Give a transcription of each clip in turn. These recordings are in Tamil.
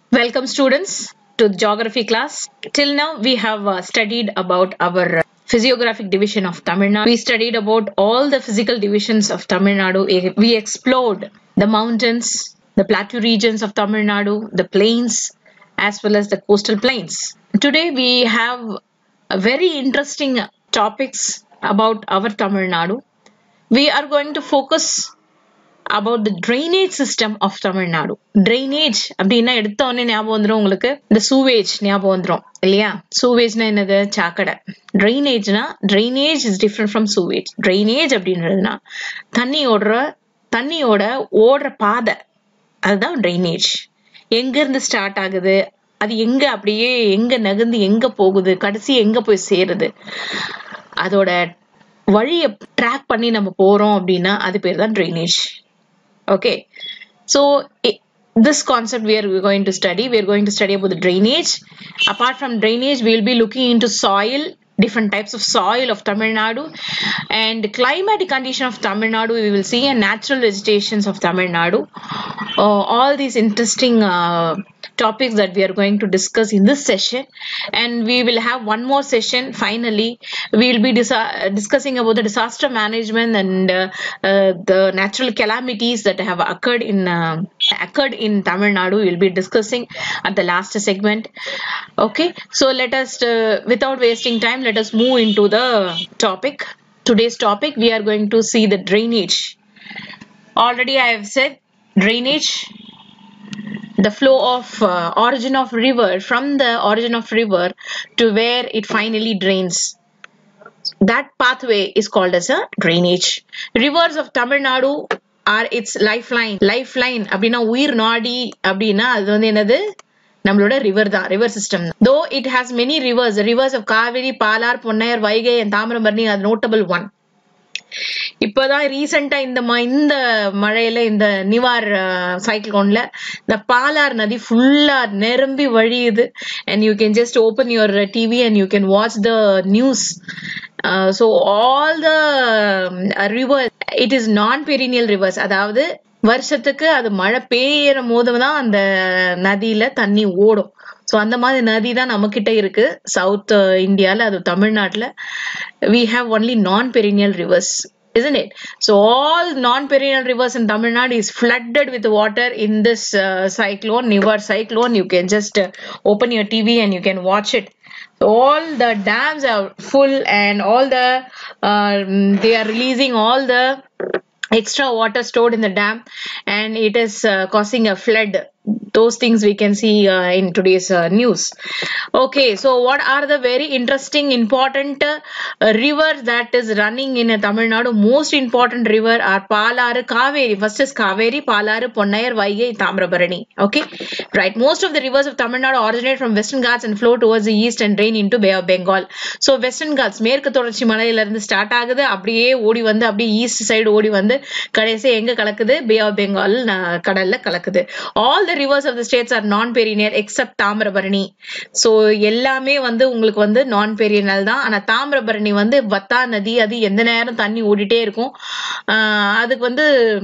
Welcome students to the geography class. Till now we have uh, studied about our uh, physiographic division of Tamil Nadu. We studied about all the physical divisions of Tamil Nadu. We- We explored the mountains, the plateau regions of Tamil Nadu, the plains, as well as the coastal plains. Today we have a very interesting topics about our Tamil Nadu. We are going to focus about the drainage system of Tamil Nadu. Drainage அப்படின்னா எடுத்த உடனே ஞாபகம் வந்துரும் உங்களுக்கு இந்த சூவேஜ் ஞாபகம் வந்துரும் இல்லையா சூவேஜ்னா என்னது சாக்கடை ட்ரைனேஜ்னா drainage is different from sewage drainage அப்படின்றதுனா தண்ணி ஓடுற தண்ணியோட ஓடுற பாதை அதுதான் ட்ரைனேஜ் எங்க இருந்து ஸ்டார்ட் ஆகுது அது எங்க அப்படியே எங்க நகர்ந்து எங்க போகுது கடைசி எங்க போய் சேருது அதோட வழியை ட்ராக் பண்ணி நம்ம போறோம் அப்படின்னா அது பேர் தான் drainage okay so i- this concept we are going to study we are going to study about the drainage apart from drainage we will be looking into soil different types of soil of tamil nadu and climatic condition of tamil nadu we will see and natural vegetations of tamil nadu uh, all these interesting uh, topics that we are going to discuss in this session and we will have one more session finally we will be dis- discussing about the disaster management and uh, uh, the natural calamities that have occurred in uh, occurred in tamil nadu we will be discussing at the last segment okay so let us uh, without wasting time let us move into the topic today's topic we are going to see the drainage already i have said drainage the flow of uh, origin of river from the origin of river to where it finally drains that pathway is called as a drainage rivers of tamil nadu are its lifeline lifeline அப்படின்னா உயிர் நாடி அப்படின்னா அது வந்து என்னது நம்மளோட ரிவர் தான் river system though it has many rivers rivers of Kaveri Palar Ponnaiyar Vaigai and Thamirabarani அது நோட்டபிள் ஒன் இப்பதான் ரீசெண்டா இந்த ம- இந்த மழையில இந்த நிவார் சைக்ளோன்ல இந்த பாலார் நதி ஃபுல்லா நிரம்பி வழியுது and you can just open your TV and you can watch the news so all the river it is non perennial rivers அதாவது வருஷத்துக்கு அது மழை பெய்யற போதுதான் அந்த நதியில தண்ணி ஓடும் ஸோ அந்த மாதிரி நதி தான் நம்ம கிட்ட இருக்கு சவுத் இந்தியால அது தமிழ்நாட்டுல we have only non-perennial rivers isn't it so all non-perennial rivers in tamil nadu is flooded with water in this uh, cyclone nivar cyclone you can just uh, open your tv and you can watch it so all the dams are full and all the um, they are releasing all the extra water stored in the dam and it is uh, causing a flood those things we can see uh, in today's uh, news okay so what are the very interesting important uh, rivers that is running in uh, tamil nadu most important river are palaru kaveri first is kaveri palaru ponnayar vaigai tamrabarani okay right most of the rivers of tamil nadu originate from western ghats and flow towards the east and drain into bay of bengal so western ghats மேற்கு தொடர்ச்சி மலையில இருந்து ஸ்டார்ட் ஆகுது அப்படியே ஓடி வந்து அப்படியே ஈஸ்ட் சைடு ஓடி வந்து கடைசி எங்க கலக்குது பே ஆஃப் பெங்கால் கடல்ல கலக்குது all the rivers of the states are non perennial accept Thamirabarani so எல்லாமே வந்து உங்களுக்கு வந்து நான் பெரியனல் தான் ஆனா தாமிரபரணி வந்து வத்தா நதி அது எந்த நேரம் தண்ணி ஓடிட்டே இருக்கும் ஆஹ் அதுக்கு வந்து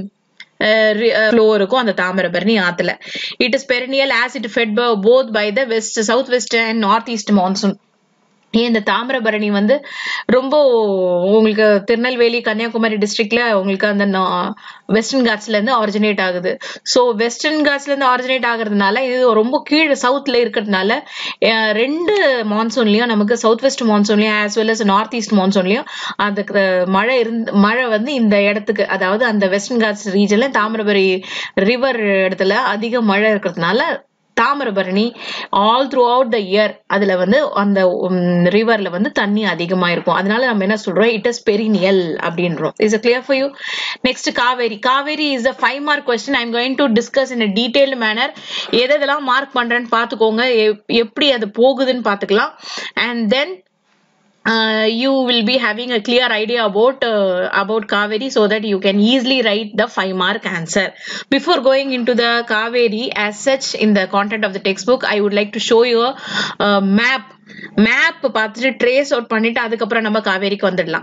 ஃப்ளோ இருக்கும் அந்த தாமிரபரணி ஆத்துல it is perennial as it fed both by the west south west and north east monsoon ஏன் இந்த தாமிரபரணி வந்து ரொம்ப உங்களுக்கு திருநெல்வேலி கன்னியாகுமரி டிஸ்ட்ரிக்ட்ல உங்களுக்கு அந்த வெஸ்டர்ன் காட்ஸ்ல இருந்து ஆரிஜினேட் ஆகுது ஸோ வெஸ்டர்ன் காட்ஸ்ல இருந்து ஆரிஜினேட் ஆகுறதுனால இது ரொம்ப கீழே சவுத்ல இருக்கிறதுனால அஹ், ரெண்டு மான்சூன்லயும் நமக்கு சவுத் வெஸ்ட் மான்சூன்லயும் as well as north east மான்சூன்லயும் அதுக்கு மழை இருந்து மழை வந்து இந்த இடத்துக்கு அதாவது அந்த வெஸ்டர்ன் காட்ஸ் ரீஜன்ல தாமிரபரணி ரிவர் இடத்துல அதிக மழை இருக்கிறதுனால Thamirabarani all throughout the year அதுல வந்து அந்த ரிவர்ல வந்து தண்ணி அதிகமா இருக்கும் அதனால நம்ம என்ன சொல்றோம் இட் இஸ் பெரினியல் அப்படின்றோம் is clear for you next Kaveri Kaveri is a five mark question I'm going to discuss in detailed manner எது எதெல்லாம் மார்க் பண்றேன்னு பாத்துக்கோங்க எப்- எப்படி அது போகுதுன்னு பாத்துக்கலாம் and then uh, you will be having a clear idea about uh, about Kaveri so that you can easily write the five mark answer. Before going into the Kaveri as such in the content of the textbook, I would like to show you a, uh, map. Map பார்த்துட்டு ட்ரேஸ் அவுட் பண்ணிட்டு அதுக்கப்புறம் நம்ம காவேரிக்கு வந்துடலாம்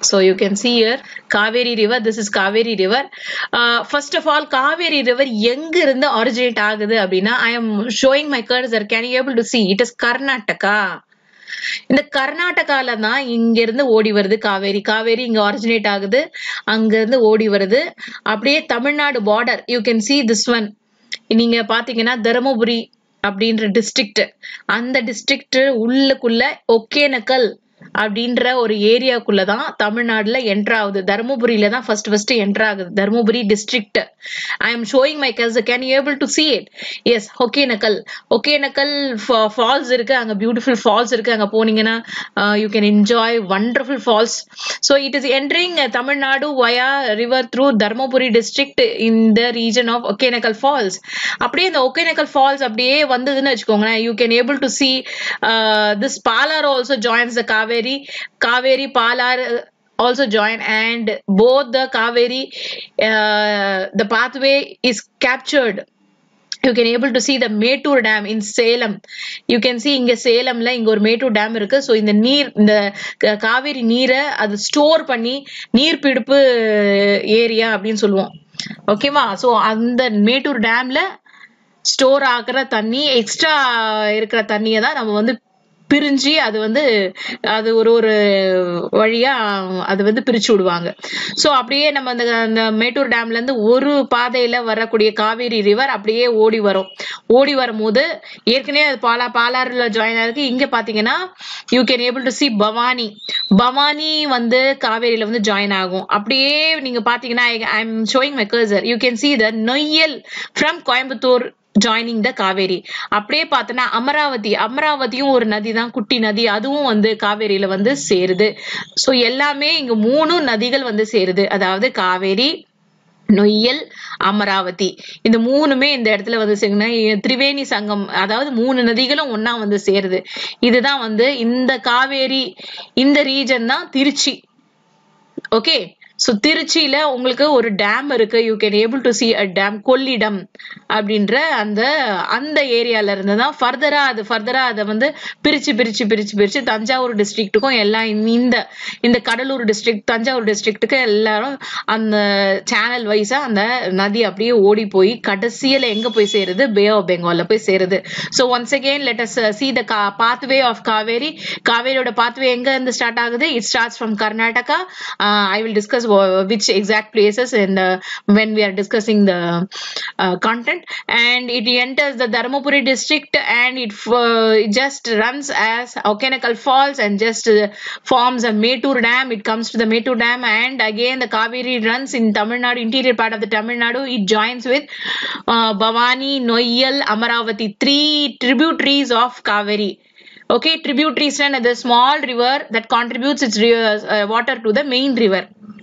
so you can see here kaveri river this is kaveri river uh, first of all kaveri river எங்க இருந்து originate ஆகுது அப்படின்னா i am showing my cursor can you able to see it is karnataka இந்த கர்நாடகால தான் இங்க இருந்து ஓடி வருது காவேரி காவேரி இங்க ஒரிஜினேட் ஆகுது அங்க இருந்து ஓடி வருது அப்படியே Tamil Nadu border you can see this one நீங்க பாத்தீங்கன்னா தருமபுரி அப்படின்ற டிஸ்ட்ரிக்ட் அந்த டிஸ்ட்ரிக்ட் உள்ளுக்குள்ள ஒகேனக்கல் அப்படின்ற ஒரு ஏரியாக்குள்ளதான் தமிழ்நாடுல என்டர் ஆகுது தருமபுரியில தான் ஃபர்ஸ்ட் ஃபர்ஸ்ட் என்டர் ஆகுது Dharmapuri district I am showing my cursor can you able to see it yes Hogenakkal Hogenakkal falls இருக்கு அங்க பியூட்டிஃபுல் ஃபால்ஸ் இருக்கு அங்க போனீங்கன்னா you can enjoy wonderful falls so it is entering Tamil Nadu via river through Dharmapuri district in the region of Hogenakkal falls அப்படியே இந்த ஒகேனக்கல் ஃபால்ஸ் அப்படியே வந்ததுன்னு வச்சுக்கோங்களேன் you can able to see this Palar also joins the Kaveri Kaveri Palar also join and both the kaveri uh, the pathway is captured you can able to see the Mettur dam in Salem you can see இங்க சேலம்ல இங்க ஒரு மேட்டூர் டேம் இருக்கு ஸோ இந்த நீர் இந்த க- காவேரி நீரை அது ஸ்டோர் பண்ணி நீர் பிடிப்பு ஏரியா அப்படின்னு சொல்லுவோம் ஓகேவா ஸோ அந்த மேட்டூர் டேம்ல ஸ்டோர் ஆகுற தண்ணி எக்ஸ்ட்ரா இருக்கிற தண்ணியை தான் நம்ம வந்து பிரிஞ்சு அது வந்து அது ஒரு ஒரு வழியா அது வந்து பிரிச்சு விடுவாங்க சோ அப்படியே நம்ம அந்த அந்த மேட்டூர் டேம்ல இருந்து ஒரு பாதையில வரக்கூடிய காவேரி ரிவர் அப்படியே ஓடி வரும் ஓடி வரும்போது ஏற்கனவே அது பாலா பாலாறுல ஜாயின் ஆயிருக்கு இங்க பாத்தீங்கன்னா you can able to see Bhavani Bhavani வந்து காவேரியில வந்து ஜாயின் ஆகும் அப்படியே நீங்க பாத்தீங்கன்னா I am showing my cursor you can see the Noyyal from Coimbatore joining the Kaveri அப்படியே பார்த்தோன்னா அமராவதி அமராவதியும் ஒரு நதி தான் குட்டி நதி அதுவும் வந்து காவேரியில வந்து சேருது ஸோ எல்லாமே இங்க மூணு நதிகள் வந்து சேருது அதாவது காவேரி நொய்யல் அமராவதி இந்த மூணுமே இந்த இடத்துல வந்து சேருதுன்னா, திரிவேணி சங்கம் அதாவது மூணு நதிகளும் ஒண்ணா வந்து சேருது இதுதான் வந்து இந்த காவேரி இந்த ரீஜன் தான் திருச்சி ஓகே சோ திருச்சியில உங்களுக்கு ஒரு டேம் இருக்கு you can able to see a dam Kollidam அப்படின்ற அந்த அந்த ஏரியால இருந்து தான் ஃபர்தரா அது ஃபர்தரா அதை வந்து பிரிச்சு பிரிச்சு பிரிச்சு பிரிச்சு தஞ்சாவூர் டிஸ்ட்ரிக்ட்டுக்கும் எல்லாம் இந்த- இந்த இந்த கடலூர் டிஸ்ட்ரிக்ட் தஞ்சாவூர் டிஸ்ட்ரிக்ட்டுக்கு எல்லாரும் அந்த சேனல் வைஸா அந்த நதி அப்படியே ஓடி போய் கடைசியில எங்க போய் சேருது பே ஆஃப் பெங்கால்ல போய் சேருது so once again let us see the pathway of Kaveri காவேரியோட பாத்வே எங்க இருந்து ஸ்டார்ட் ஆகுது it starts from Karnataka I will discuss which exact places in the when we are discussing the uh, content and it enters the Dharmapuri district and it, uh, it just runs as Okenakal Falls and just uh, forms a Metur Dam. It comes to the Metur Dam and again the Kaveri runs in Tamil Nadu, interior part of the Tamil Nadu. It joins with uh, Bhavani, Noyal, Amaravati, three tributaries of Kaveri. Okay, tributaries and the small river that contributes its river, uh, water to the main river.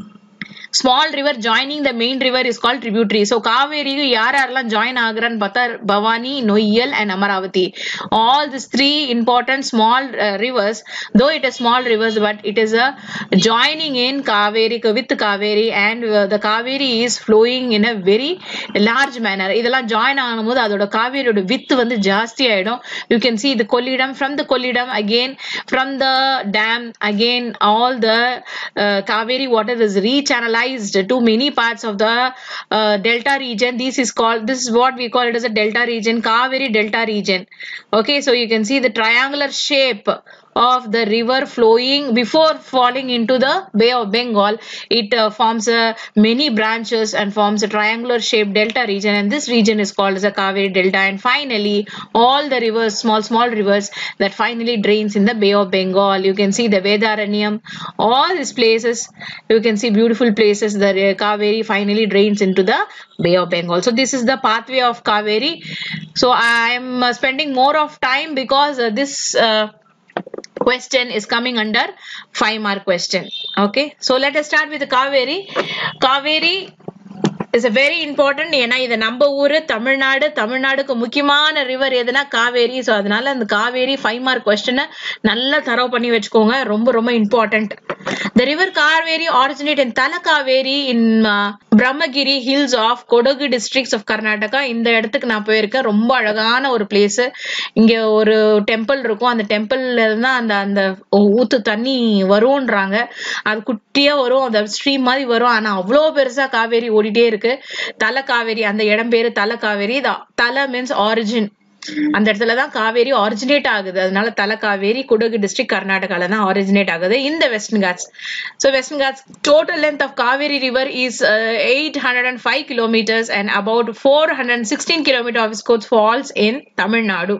Small river joining the main river is call tributary so காவேரிக்கு யார் யாரெல்லாம் ஜாயின் ஆகுறான்னு பார்த்தா Bhavani Noyyal and Amaravathi all this three important small rivers though it is small rivers but it is a joining in Kaveri with Kaveri and the Kaveri is flowing in a very large manner இதெல்லாம் ஜாயின் ஆகும்போது அதோட காவேரியோட வித் வந்து ஜாஸ்தி ஆயிடும் you can see the Kollidam from the Kollidam again from the dam again all the uh, Kaveri water is rechannelized to many parts of the uh, delta region this is called this is what we call it as a delta region Kaveri delta region okay so you can see the triangular shape of the river flowing before falling into the Bay of Bengal. It uh, forms uh, many branches and forms a triangular shaped delta region and this region is called as a Kaveri Delta and finally all the rivers, small small rivers that finally drains in the Bay of Bengal. You can see the Vedaranyam, all these places, you can see beautiful places the uh, Kaveri finally drains into the Bay of Bengal. So this is the pathway of Kaveri. So I am uh, spending more of time because uh, this uh, question is coming under 5 mark question okay so let us start with the kaveri kaveri is very important ஏன்னா இது நம்ம ஊரு தமிழ்நாடு தமிழ்நாடுக்கு முக்கியமான ரிவர் எதுனா காவேரி ஸோ அதனால அந்த காவேரி ஃபைவ் மார்க் கொஸ்டினை நல்லா தரவு பண்ணி வச்சுக்கோங்க ரொம்ப ரொம்ப important The river Kaveri originates in Talakaveri in uh, Brahmagiri hills of Kodagu districts of Karnataka. இந்த இடத்துக்கு நான் போயிருக்கேன் ரொம்ப அழகான ஒரு பிளேஸ் இங்க ஒரு டெம்பிள் இருக்கும் அந்த டெம்பிள்ல தான் அந்த அந்த ஊத்து தண்ணி வரும்ன்றாங்க அது குட்டியா வரும் அந்த ஸ்ட்ரீம் மாதிரி வரும் ஆனா அவ்வளோ பெருசா காவேரி ஓடிட்டே இருக்கு தல காவேரி அந்த இடம் பேரு தல காவேரி தல மீன்ஸ் ஆரிஜின் அந்த இடத்துல தான் காவேரி ஆரிஜினேட் ஆகுது அதனால தல காவேரி குடகு டிஸ்ட்ரிக்ட் கர்நாடகால தான் ஆரிஜினேட் ஆகுது இந்த Western Ghats so Western Ghats total length of Kaveri river is eight hundred and five kilometres and about four hundred and sixteen kilometre of course falls in Tamil Nadu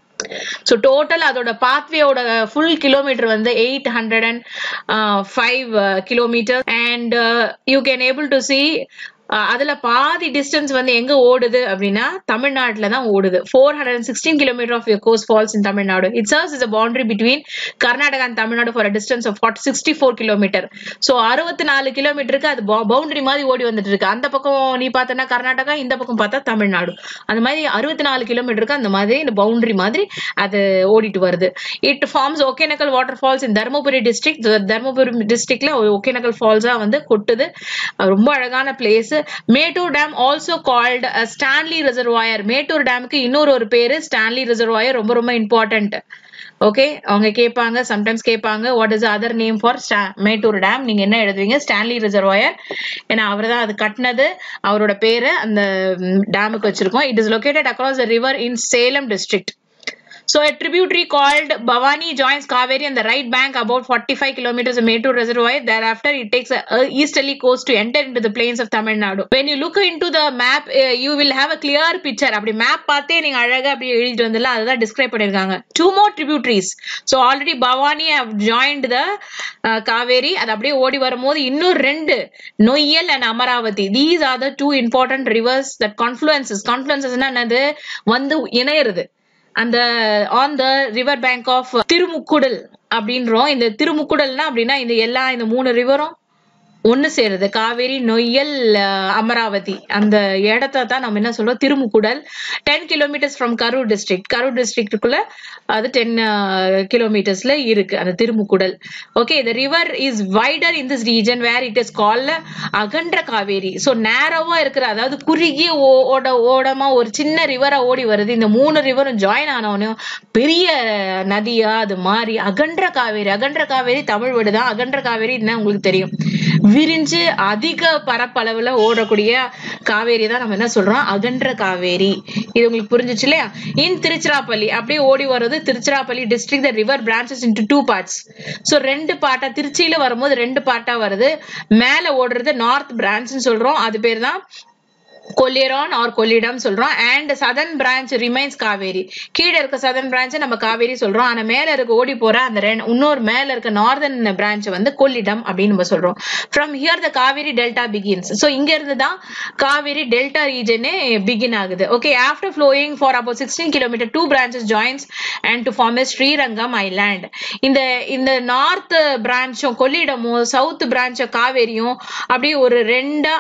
so total அதோட பாத்வேயோட ஃபுல் கிலோமீட்டர் வந்து eight hundred and five kilometre and you can able to see அதுல பாதி டிஸ்டன்ஸ் வந்து எங்க ஓடுது அப்படின்னா தமிழ்நாட்டுல தான் ஓடுது four hundred sixteen kilometre of course falls in Tamil Nadu it serves is a boundary between Karnataka and Tamil Nadu for distance of forty sixty four kilometre so அறுபத்தி நாலு கிலோமீட்டருக்கு அது பவுண்டரி மாதிரி ஓடி வந்துட்டு இருக்கு அந்த பக்கம் நீ பார்த்தனா கர்நாடகா இந்த பக்கம் பார்த்தா தமிழ்நாடு அந்த மாதிரி அறுபத்தி நாலு கிலோமீட்டருக்கு அந்த மாதிரி இந்த பவுண்டரி மாதிரி அது ஓடிட்டு வருது it forms Hogenakkal water falls in Dharmapuri district Dharmapuri டிஸ்ட்ரிக்ட்ல ஒகேனக்கல் ஃபால்ஸா வந்து கொட்டுது ரொம்ப அழகான place Mettur dam also called Stanley reservoir Mettur டேமுக்கு இன்னொரு ஒரு பேரு ஸ்டான்லி ரிசர்வாயர் ரொம்ப ரொம்ப இம்பார்ட்டன்ட் ஓகே அவங்க கேட்பாங்க சம்டைம்ஸ் கேட்பாங்க what is other name for Mettur dam நீங்க என்ன எழுதுவீங்க ஸ்டான்லி ரிசர்வாயர் ஏன்னா அவர் தான் அது கட்டினது அவரோட பேரு அந்த டேமுக்கு வச்சிருக்கோம் it is located across the river in Salem district So a tributary called Bhavani joins Kaveri on the right bank about 45 kilometers of Mettur Reservoir. Thereafter, it takes a, a easterly course to enter into the plains of Tamil Nadu. When you look into the map, uh, you will have a clear picture. அப்படி மேப் பார்த்தே நீங்க அழகா அப்படி எழுதிட்டு வந்துடலாம் அதுதான் டிஸ்கிரைப் பண்ணிருக்காங்க two more tributaries so already Bhavani have joined the Kaveri அது அப்படியே ஓடி வரும்போது இன்னும் ரெண்டு Noyyal and Amaravathi these are the two important rivers that confluences கான்ஃபுளுன்சஸ்னா என்னது வந்து இணையிறது அந்த on the river bank of Thirumukkudal அப்படின்றோம் இந்த திருமுக்குடல்னா அப்படின்னா இந்த எல்லா இந்த மூணு ரிவரும் ஒன்னு சேருது காவேரி நொய்யல் அமராவதி அந்த இடத்த தான் நம்ம என்ன சொல்றோம் Thirumukkudal ten kilometres from Karur district Karur டிஸ்ட்ரிக்டுக்குள்ள அது டென் கிலோமீட்டர்ஸ்ல இருக்கு அந்த Thirumukkudal okay the river is wider in this region where it is கால்ல அகன்ற காவேரி ஸோ நேரவா இருக்கிற அதாவது குறுகிய ஓட ஓடமா ஒரு சின்ன ரிவரா ஓடி வருது இந்த மூணு ரிவரும் ஜாயின் ஆனவனையும் பெரிய நதியா அது மாறி அகன்ற காவேரி அகன்ற காவேரி தமிழ் வீடு தான் அகன்ற காவேரி உங்களுக்கு தெரியும் விரிஞ்சு அதிக பரப்பளவுல ஓடக்கூடிய காவேரி தான் நம்ம என்ன சொல்றோம் அகன்ற காவேரி இது உங்களுக்கு புரிஞ்சிச்சு இல்லையா இன் திருச்சிராப்பள்ளி அப்படியே ஓடி வர்றது Tiruchirappalli district the river branches into two parts so ரெண்டு பார்ட்டா திருச்சியில வரும்போது ரெண்டு பார்ட்டா வருது மேல ஓடுறது நார்த் பிரான்ச்னு சொல்றோம் அது பேர் தான் கொல்லியரான் ஆர் கொள்ளிடம் சொல்றோம் and southern branch remains Kaveri கீழே இருக்க சதன் பிரான்ச் நம்ம காவேரி சொல்றோம் ஆனா மேல இருக்க ஓடி போற அந்த இன்னொரு மேல இருக்க நார்தன் பிரான்ச் வந்து கொள்ளிடம் அப்படின்னு நம்ம சொல்றோம் from here the Kaveri delta begins so இங்க இருந்து தான் காவேரி டெல்டா ரீஜனே பிகின் ஆகுது okay after flowing for about sixteen kilometre two branches joins and to form Srirangam island இந்த இந்த நார்த் பிரான்ச்சும் கொள்ளிடமும் சவுத் பிரான்ச்சும் காவேரியும் அப்படியே ஒரு ரெண்டா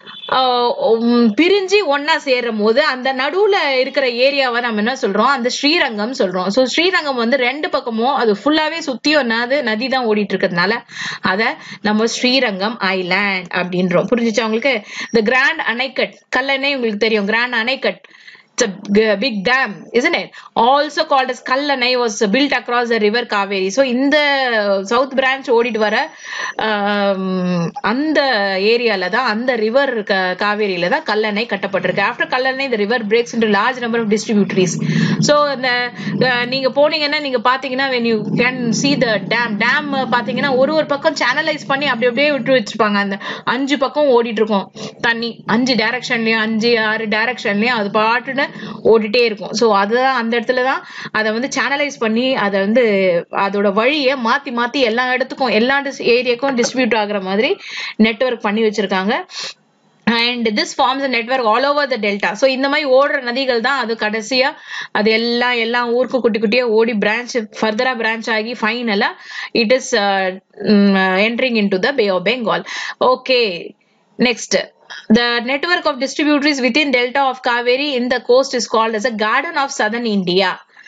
பிரிஞ்சு ஒன்னா சேரும் போது அந்த நடுவுல இருக்கிற ஏரியாவை நம்ம என்ன சொல்றோம் அந்த ஸ்ரீரங்கம் சொல்றோம் சோ ஸ்ரீரங்கம் வந்து ரெண்டு பக்கமும் அது ஃபுல்லாவே சுத்தியும் நது நதி தான் ஓடிட்டு இருக்கிறதுனால அத நம்ம ஸ்ரீரங்கம் ஐலாண்ட் அப்படின்றோம் புரிஞ்சுச்சா உங்களுக்கு இந்த கிராண்ட் அணைக்கட் கல்லணை உங்களுக்கு தெரியும் grand anicut It's a big dam, isn't it? Also called as Kallanai was built across the river Kaveri. So இந்த சவுத் பிரான்ச் ஓடிட்டு வர அந்த ஏரியால தான் அந்த ரிவர் காவேரியில தான் கல்லணை கட்டப்பட்டிருக்கு ஆஃப்டர் கல்லணை இந்த river breaks into large number of distributaries so இந்த நீங்க போனீங்கன்னா நீங்க பாத்தீங்கன்னா when you can see the dam dam பாத்தீங்கன்னா ஒரு ஒரு பக்கம் சேனலைஸ் பண்ணி அப்படி அப்படியே விட்டு வச்சிருப்பாங்க அந்த அஞ்சு பக்கம் ஓடிட்டு இருக்கும் தண்ணி அஞ்சு டைரக்ஷன்லயும் அஞ்சு ஆறு டைரக்ஷன்லயும் அது பாட்டுன்னு ஓடிட்டே இருக்கும் ஸோ அதுதான் அந்த இடத்துல தான் அதை வந்து சேனலைஸ் பண்ணி அதை வந்து அதோட வழியை மாத்தி மாத்தி எல்லா இடத்துக்கும் எல்லா ஏரியாக்கும் டிஸ்ட்ரிபியூட் ஆகுற மாதிரி நெட்ஒர்க் பண்ணி வச்சிருக்காங்க and this forms network all over the delta so இந்த மாதிரி ஓடுற நதிகள் தான் அது கடைசியா அது எல்லாம் எல்லாம் ஊருக்கு குட்டி குட்டியா ஓடி பிரான்ச் ஃபர்தரா பிரான்ச் ஆகி ஃபைனலா it is entering in to the bay of Bengal okay next The network of distributaries within delta of Kaveri in the coast is called as a garden of southern India.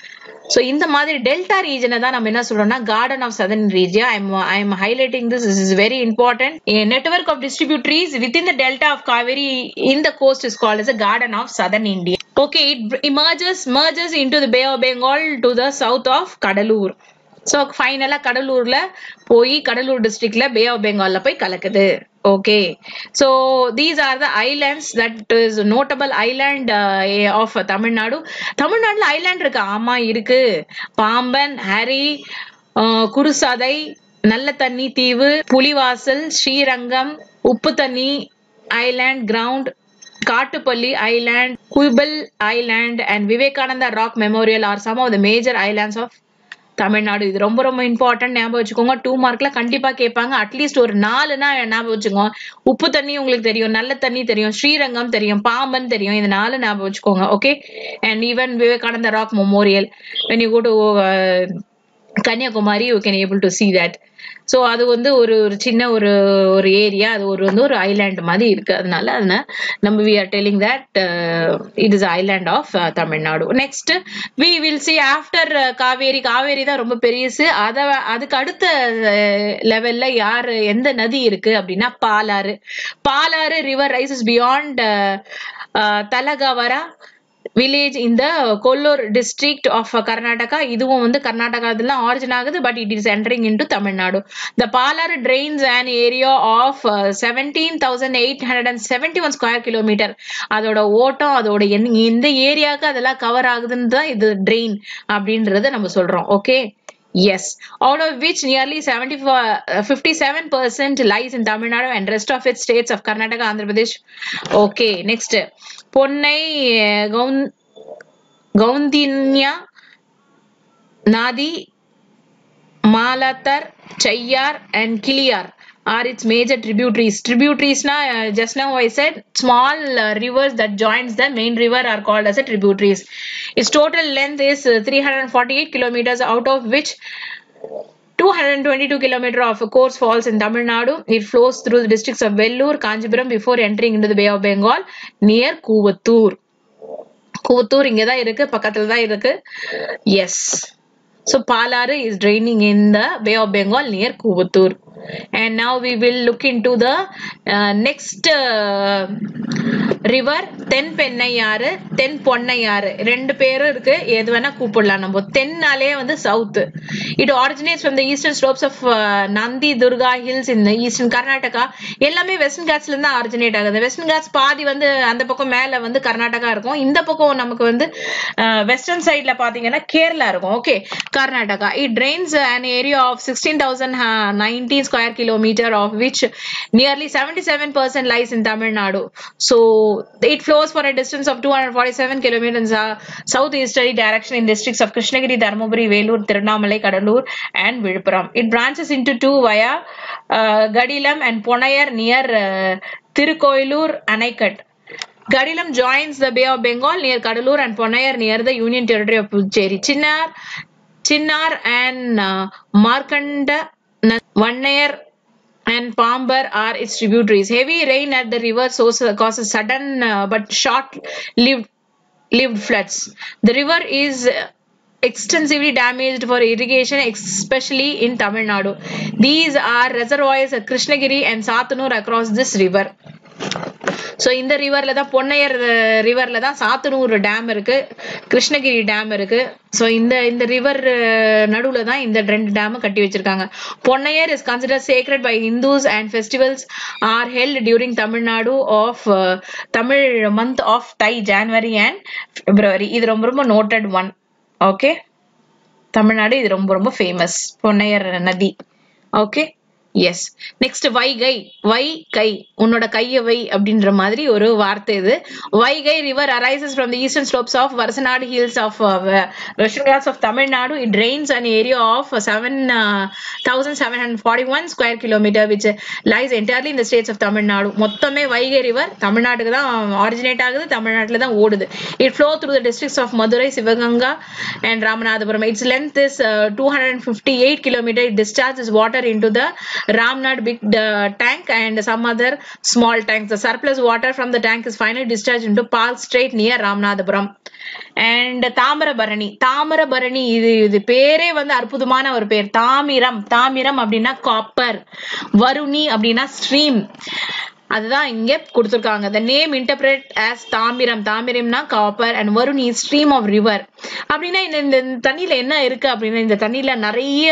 So இந்த மாதிரி டெல்டா ரீஜனை தான் நம்ம என்ன சொல்றோம்னா கார்டன் ஆஃப் சதர்ன் ரீஜியா I'm I am highlighting this is very important network of distributaries within the delta of Kaveri in the coast is called as a garden of southern India. Okay, it emerges merges into the Bay of Bengal to the south of Cuddalore so ஃபைனலாக கடலூர்ல போய் கடலூர் டிஸ்ட்ரிக்ட்ல பே ஆஃப் பெங்கால்ல போய் கலக்குது okay so these are the islands that is notable island of Tamil Nadu தமிழ்நாடுல ஐலாண்ட் இருக்கு ஆமா இருக்கு பாம்பன் ஹரி குருசதை நல்ல தண்ணி தீவு புலிவாசல் ஸ்ரீரங்கம் உப்பு தண்ணி ஐலாண்ட் கிரவுண்ட் Kattupalli island Kuipal island and Vivekananda rock memorial are some of the major islands of Tamil Nadu இது ரொம்ப ரொம்ப இம்பார்ட்டன்ட் ஞாபகம் வச்சுக்கோங்க டூ மார்க்ல கண்டிப்பா கேட்பாங்க அட்லீஸ்ட் ஒரு நாலுனா ஞாபகம் வச்சுக்கோங்க உப்பு தண்ணி உங்களுக்கு தெரியும் நல்ல தண்ணி தெரியும் ஸ்ரீரங்கம் தெரியும் பாம்பன் தெரியும் இந்த நாலு ஞாபகம் வச்சுக்கோங்க okay and even Vivekananda rock memorial when you go to Kanyakumari you can able to see that so அது வந்து ஒரு ஒரு சின்ன ஒரு ஒரு ஏரியா அது ஒரு வந்து ஒரு ஐலாண்ட் மாதிரி இருக்கு அதனால அதனால நம்ம we are telling that it is island of Tamil Nadu next we will see after Kaveri Kaveri தான் ரொம்ப பெரியசு அத அதுக்கு அடுத்த லெவல்ல யார் எந்த நதி இருக்கு அப்படின்னா Palar Palar river rises beyond Talagavara village இந்த கொல்லூர் டிஸ்ட்ரிக்ட் ஆஃப் கர்நாடகா இதுவும் வந்து கர்நாடகாதுல ஆரிஜின் ஆகுது but it is entering in to Tamil Nadu the Palar drains and area of seventeen thousand eight hundred and seventy one square kilometre அதோட ஓட்டம் அதோட எந்த ஏரியாவுக்கு அதெல்லாம் கவர் ஆகுதுன்னு தான் இது ட்ரெயின் அப்படின்றத நம்ம சொல்றோம் okay Yes, out of which nearly 74, uh, 57% lies in Tamil Nadu and rest of its states of Karnataka, Andhra Pradesh. Okay, next. Ponnai, Gaun, Gaundinya, Nadi, Malatar, Chayyar and Kiliyar are its major tributaries. Tributaries, na, uh, just now I said, small uh, rivers that joins the main river are called as a tributaries. Its total length is uh, 348 kilometers, out of which 222 kilometer of course falls in Tamil Nadu. It flows through the districts of Vellur, Kanchipuram before entering into the Bay of Bengal near Kuvattur. Kuvathur இங்க தான் இருக்கு பக்கத்துல தான் இருக்கு yes so Palar is draining in the bay of Bengal near Kuvathur and now we will look into the uh, next uh, river தென் பெண்ணையாறு தென் பொன்னையாறு ரெண்டு பேரும் இருக்கு எது வேணா கூப்பிடலாம் நம்ம தென்னாலே வந்து south it originates from the eastern slopes of Nandi Durga hills இந்த ஈஸ்டர்ன் கர்நாடகா எல்லாமே வெஸ்டர்ன் காட்ஸ்ல இருந்து ஆரிஜினேட் ஆகுது வெஸ்டர்ன் காட்ஸ் பாதி வந்து அந்த பக்கம் மேல வந்து கர்நாடகா இருக்கும் இந்த பக்கம் நமக்கு வந்து வெஸ்டர்ன் சைட்ல பாத்தீங்கன்னா கேரளா இருக்கும் okay Karnataka it drains an area of sixteen thousand nineteen square kilometer of which nearly 77% lies in Tamil Nadu. So it flows for a distance of 247 kilometers uh, southeasterly direction in districts of Krishnagiri, Dharmaburi, Velur, Tirunamalai, Kadalur and Viluppuram. It branches into two via uh, Gadilam and Ponayar near uh, Tirukoilur, Anaikat. Gadilam joins the Bay of Bengal near Kadalur and Ponayar near the Union Territory of Puducherry. Chinnar, Chinnar and uh, Markanda Vannair and Pambar are its tributaries. Heavy rain at the river source causes sudden uh, but short-lived lived floods. The river is extensively damaged for irrigation, especially in Tamil Nadu. These are reservoirs at Krishnagiri and Satanur across this river. So இந்த ரிவர்ல தான் பொன்னையர் ரிவர்ல தான் சாத்தனூர் டேம் இருக்கு கிருஷ்ணகிரி டேம் இருக்கு ஸோ இந்த இந்த ரிவர் நடுவுல தான் இந்த ரெண்டு டேம் கட்டி வச்சிருக்காங்க Ponnaiyar is consider sacred by Hindus and festivals are held during Tamil Nadu of Tamil month of Thai January and February இது ரொம்ப ரொம்ப நோட்டட் ஒன் ஓகே தமிழ்நாடு இது ரொம்ப ரொம்ப ஃபேமஸ் பொன்னையர் நதி ஓகே எஸ் நெக்ஸ்ட் வைகை வை கை உன்னோட கைய வை அப்படின்ற மாதிரி ஒரு வார்த்தை இது Vaigai river arises from the eastern slopes of Varusanadu hills of western ghats of Tamil Nadu it drains an area of seven thousand seven hundred forty one square kilometre which lies entirely இந்த ஸ்டேட்ஸ் ஆஃப் தமிழ்நாடு மொத்தமே வைகை ரிவர் தமிழ்நாட்டுக்கு தான் ஆரிஜினேட் ஆகுது தமிழ்நாட்டில் தான் ஓடுது it flow through the districts of Madurai Sivaganga and Ramanathapuram its length is two hundred fifty eight kilometre it discharge is water in to the Ramnad big uh, tank and some other small tanks. The surplus water from the tank is finally discharged into Park Strait near Ramanathapuram. And Tamiraparani Tamiraparani இது இது பேரே வந்து அற்புதமான ஒரு பேர் தாமிரம் தாமிரம் அப்படின்னா காப்பர் வருணி அப்படின்னா ஸ்ட்ரீம் அதுதான் இங்க கொடுத்திருக்காங்க the name interpret as தாமிரம் தாமிரம்னா காப்பர் அண்ட் வருணி ஸ்ட்ரீம் ஆஃப் ரிவர் அப்படின்னா இந்த இந்த தண்ணியில என்ன இருக்கு அப்படின்னா இந்த தண்ணியில நிறைய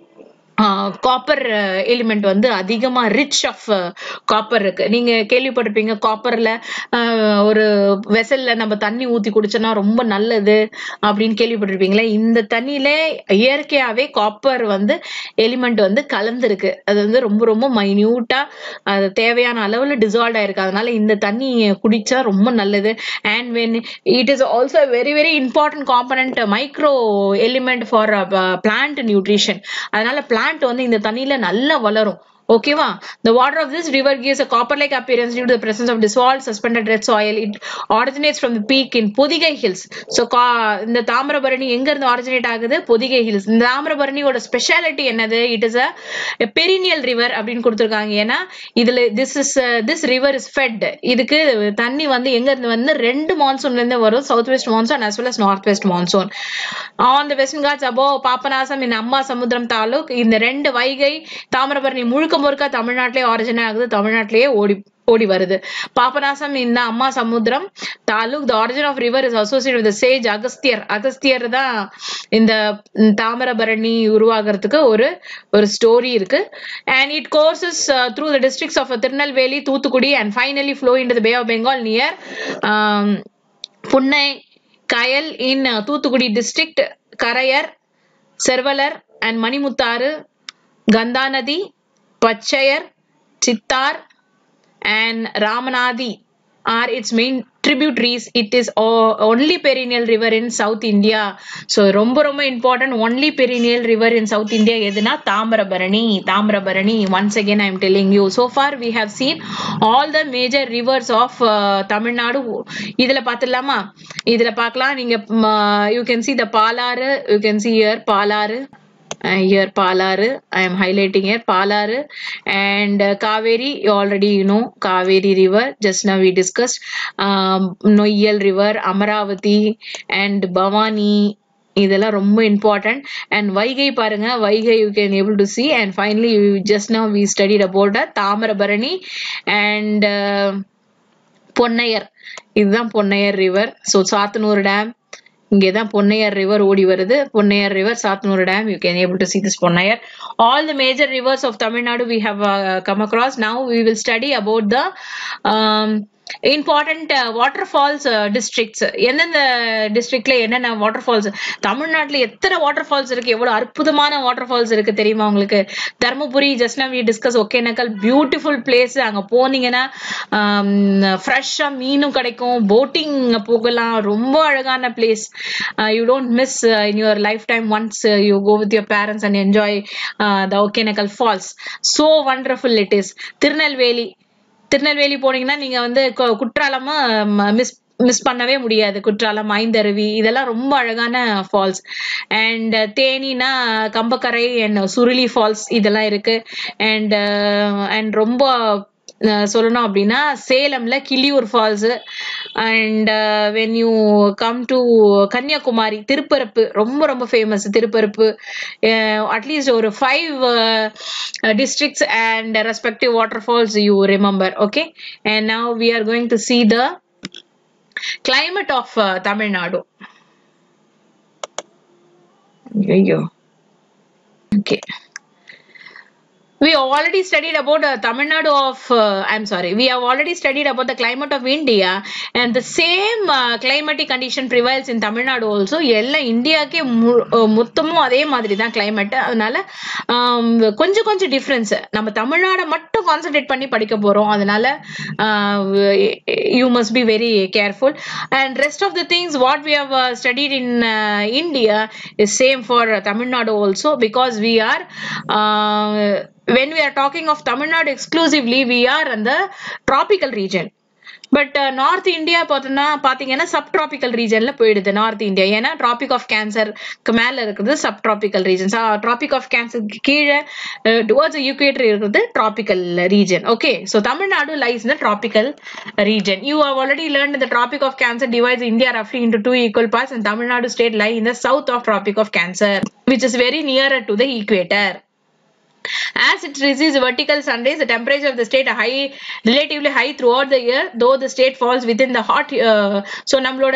காப்பர் எலிமெண்ட் வந்து அதிகமா ரிச் ஆஃப் காப்பர் இருக்கு நீங்க கேள்விப்பட்டிருப்பீங்க காப்பர்ல ஒரு வெசல்ல நம்ம தண்ணி ஊத்தி குடிச்சோம்னா ரொம்ப நல்லது அப்படின்னு கேள்விப்பட்டிருப்பீங்களே இந்த தண்ணியில இயற்கையாவே காப்பர் வந்து எலிமெண்ட் வந்து கலந்துருக்கு அது வந்து ரொம்ப ரொம்ப மைன்யூட்டா அது தேவையான அளவுல டிசால்வ் ஆயிருக்கு அதனால இந்த தண்ணி குடிச்சா ரொம்ப நல்லது and when it is also very very important component micro element for plant nutrition அதனால பிளான்ட் வந்து இந்த தண்ணியில நல்லா வளரும் ஓகேவா the water of this river gives a copper like appearance due to the presence of dissolved suspended red soil it originates from the peak in Pothigai hills so இந்த தாமிரபரணி எங்க இருந்து ஆரிஜினேட் ஆகுது பொதிகை ஹில்ஸ் இந்த தாமிரபரணியோட ஸ்பெஷாலிட்டி என்னது it is a perennial river அப்படின்னு கொடுத்துருக்காங்க ஏன்னா இதுல this is this river is fed இதுக்கு தண்ணி வந்து எங்க இருந்து வந்து ரெண்டு மான்சூன்ல இருந்து வரும் south west monsoon as well as north west monsoon on the western ghats above Papanasam இந்த அம்மா சமுத்திரம் தாலுக் இந்த ரெண்டு வைகை தாமிரபரணி முழுக்க முழுக்க தமிழ்நாட்டிலே ஆரிஜின் ஆகுது தமிழ்நாட்டிலேயே ஓடி ஓடி வருது பாபநாசம் இந்த Ambasamudram taluk the origin of river is associate with sage Agasthiyar Agasthiyar தான் இந்த தாமிரபரணி உருவாகிறதுக்கு ஒரு ஒரு ஸ்டோரி இருக்கு and it courses through the districts of Tirunelveli Thoothukudi and finally flow in the bay of Bengal near Punnai Kayal in Thoothukudi district Karaiyar Servalar and Manimuthar Kandanadi Pachaiyar Chittar and Ramanadi are its main tributaries. It is only perennial river in South India. So ரொம்ப ரொம்ப important only perennial river in South India எதுனா Thamirabarani Thamirabarani once again I am telling you. So far we have seen all the major rivers of uh, Tamil Nadu. இதுல பார்த்துடலாமா இதுல பார்க்கலாம் நீங்க you can see the Palar you can see here Palar uh, here Palaru. I am highlighting here Palaru and uh, Kaveri. You already you know Kaveri River. Just now we discussed um, Noyal River, Amaravati and Bhavani. இதெல்லாம் ரொம்ப இம்பார்ட்டன்ட் அண்ட் வைகை பாருங்க Vaigai you can able to see and finally just now we studied about Tamiraparani and Ponnaiyar இதுதான் Ponnaiyar river so Sathanur dam இங்கேதான் பொன்னையர் ரிவர் ஓடி வருது Ponnaiyar river Sathanur dam you can able to see this Ponnaiyar all the major rivers of Tamil Nadu we have come across now we will study about the important water falls districts எந்தெந்த டிஸ்ட்ரிக்ட்ல என்னென்ன வாட்டர் ஃபால்ஸ் தமிழ்நாட்டுல எத்தனை வாட்டர் ஃபால்ஸ் இருக்கு எவ்வளவு அற்புதமான வாட்டர் ஃபால்ஸ் இருக்கு தெரியுமா உங்களுக்கு Dharmapuri just we discuss Hogenakkal beautiful place அங்க போனீங்கன்னா ஃப்ரெஷ்ஷா மீனும் கிடைக்கும் போட்டிங் போகலாம் ரொம்ப அழகான place you don't miss in your life time once you go with your parents and enjoy the Hogenakkal falls so wonderful it is Tirunelveli Tirunelveli போனீங்கன்னா நீங்க வந்து குற்றாலமா மிஸ் மிஸ் பண்ணவே முடியாது குற்றாலம் ஐந்தருவி இதெல்லாம் ரொம்ப அழகான ஃபால்ஸ் அண்ட் தேனினா கம்பக்கரை அண்ட் சுருளி ஃபால்ஸ் இதெல்லாம் இருக்கு அண்ட் அண்ட் ரொம்ப சொல்லணும் அப்படின்னா சேலம்ல Kiliyur falls and when you come to Kanyakumari Thirparappu ரொம்ப ரொம்ப ஃபேமஸ் திருப்பரப்பு அட்லீஸ்ட் ஒரு five districts and respective water falls you remember okay and now we are going to see the climate of uh, Tamil Nadu. Ayyo. Okay. We have already studied about uh, Tamil Nadu of, uh, I'm sorry, we have already studied about the climate of India and the same uh, climatic condition prevails in Tamil Nadu also. எல்லாம் இந்தியாக்கே மொத்தமும் அதே மாதிரி தான் கிளைமேட் அதனால கொஞ்சம் கொஞ்சம் டிஃப்ரென்ஸ் நம்ம தமிழ்நாடை மட்டும் கான்சென்ட்ரேட் பண்ணி படிக்க போறோம் அதனால you must be very careful and rest of the things what we have studied in India is same for Tamil Nadu also because we are when we are talking of Tamil Nadu exclusively, we are in the tropical region. But north India பார்த்தோம்னா பாத்தீங்கன்னா சப் டிராபிக்கல் ரீஜன்ல போயிடுது நார்த் இந்தியா ஏன்னா டிராபிக் ஆஃப் கேன்சருக்கு மேல இருக்கிறது sub tropical region tropic of கேன்சருக்கு கீழே டுவர்ட்ஸ் யூக்வேட்டர் இருக்கிறது tropical region okay so Tamil Nadu lies இந்த tropical region you have already learn the tropic of cancer divides india roughly into two equal parts and tamil nadu state lie in the south of tropic of cancer which is very nearer to the equator as it receives vertical sun rays, the temperature of the state are high, relatively high throughout the year, though the state falls within the hot. Uh, so நம்மளோட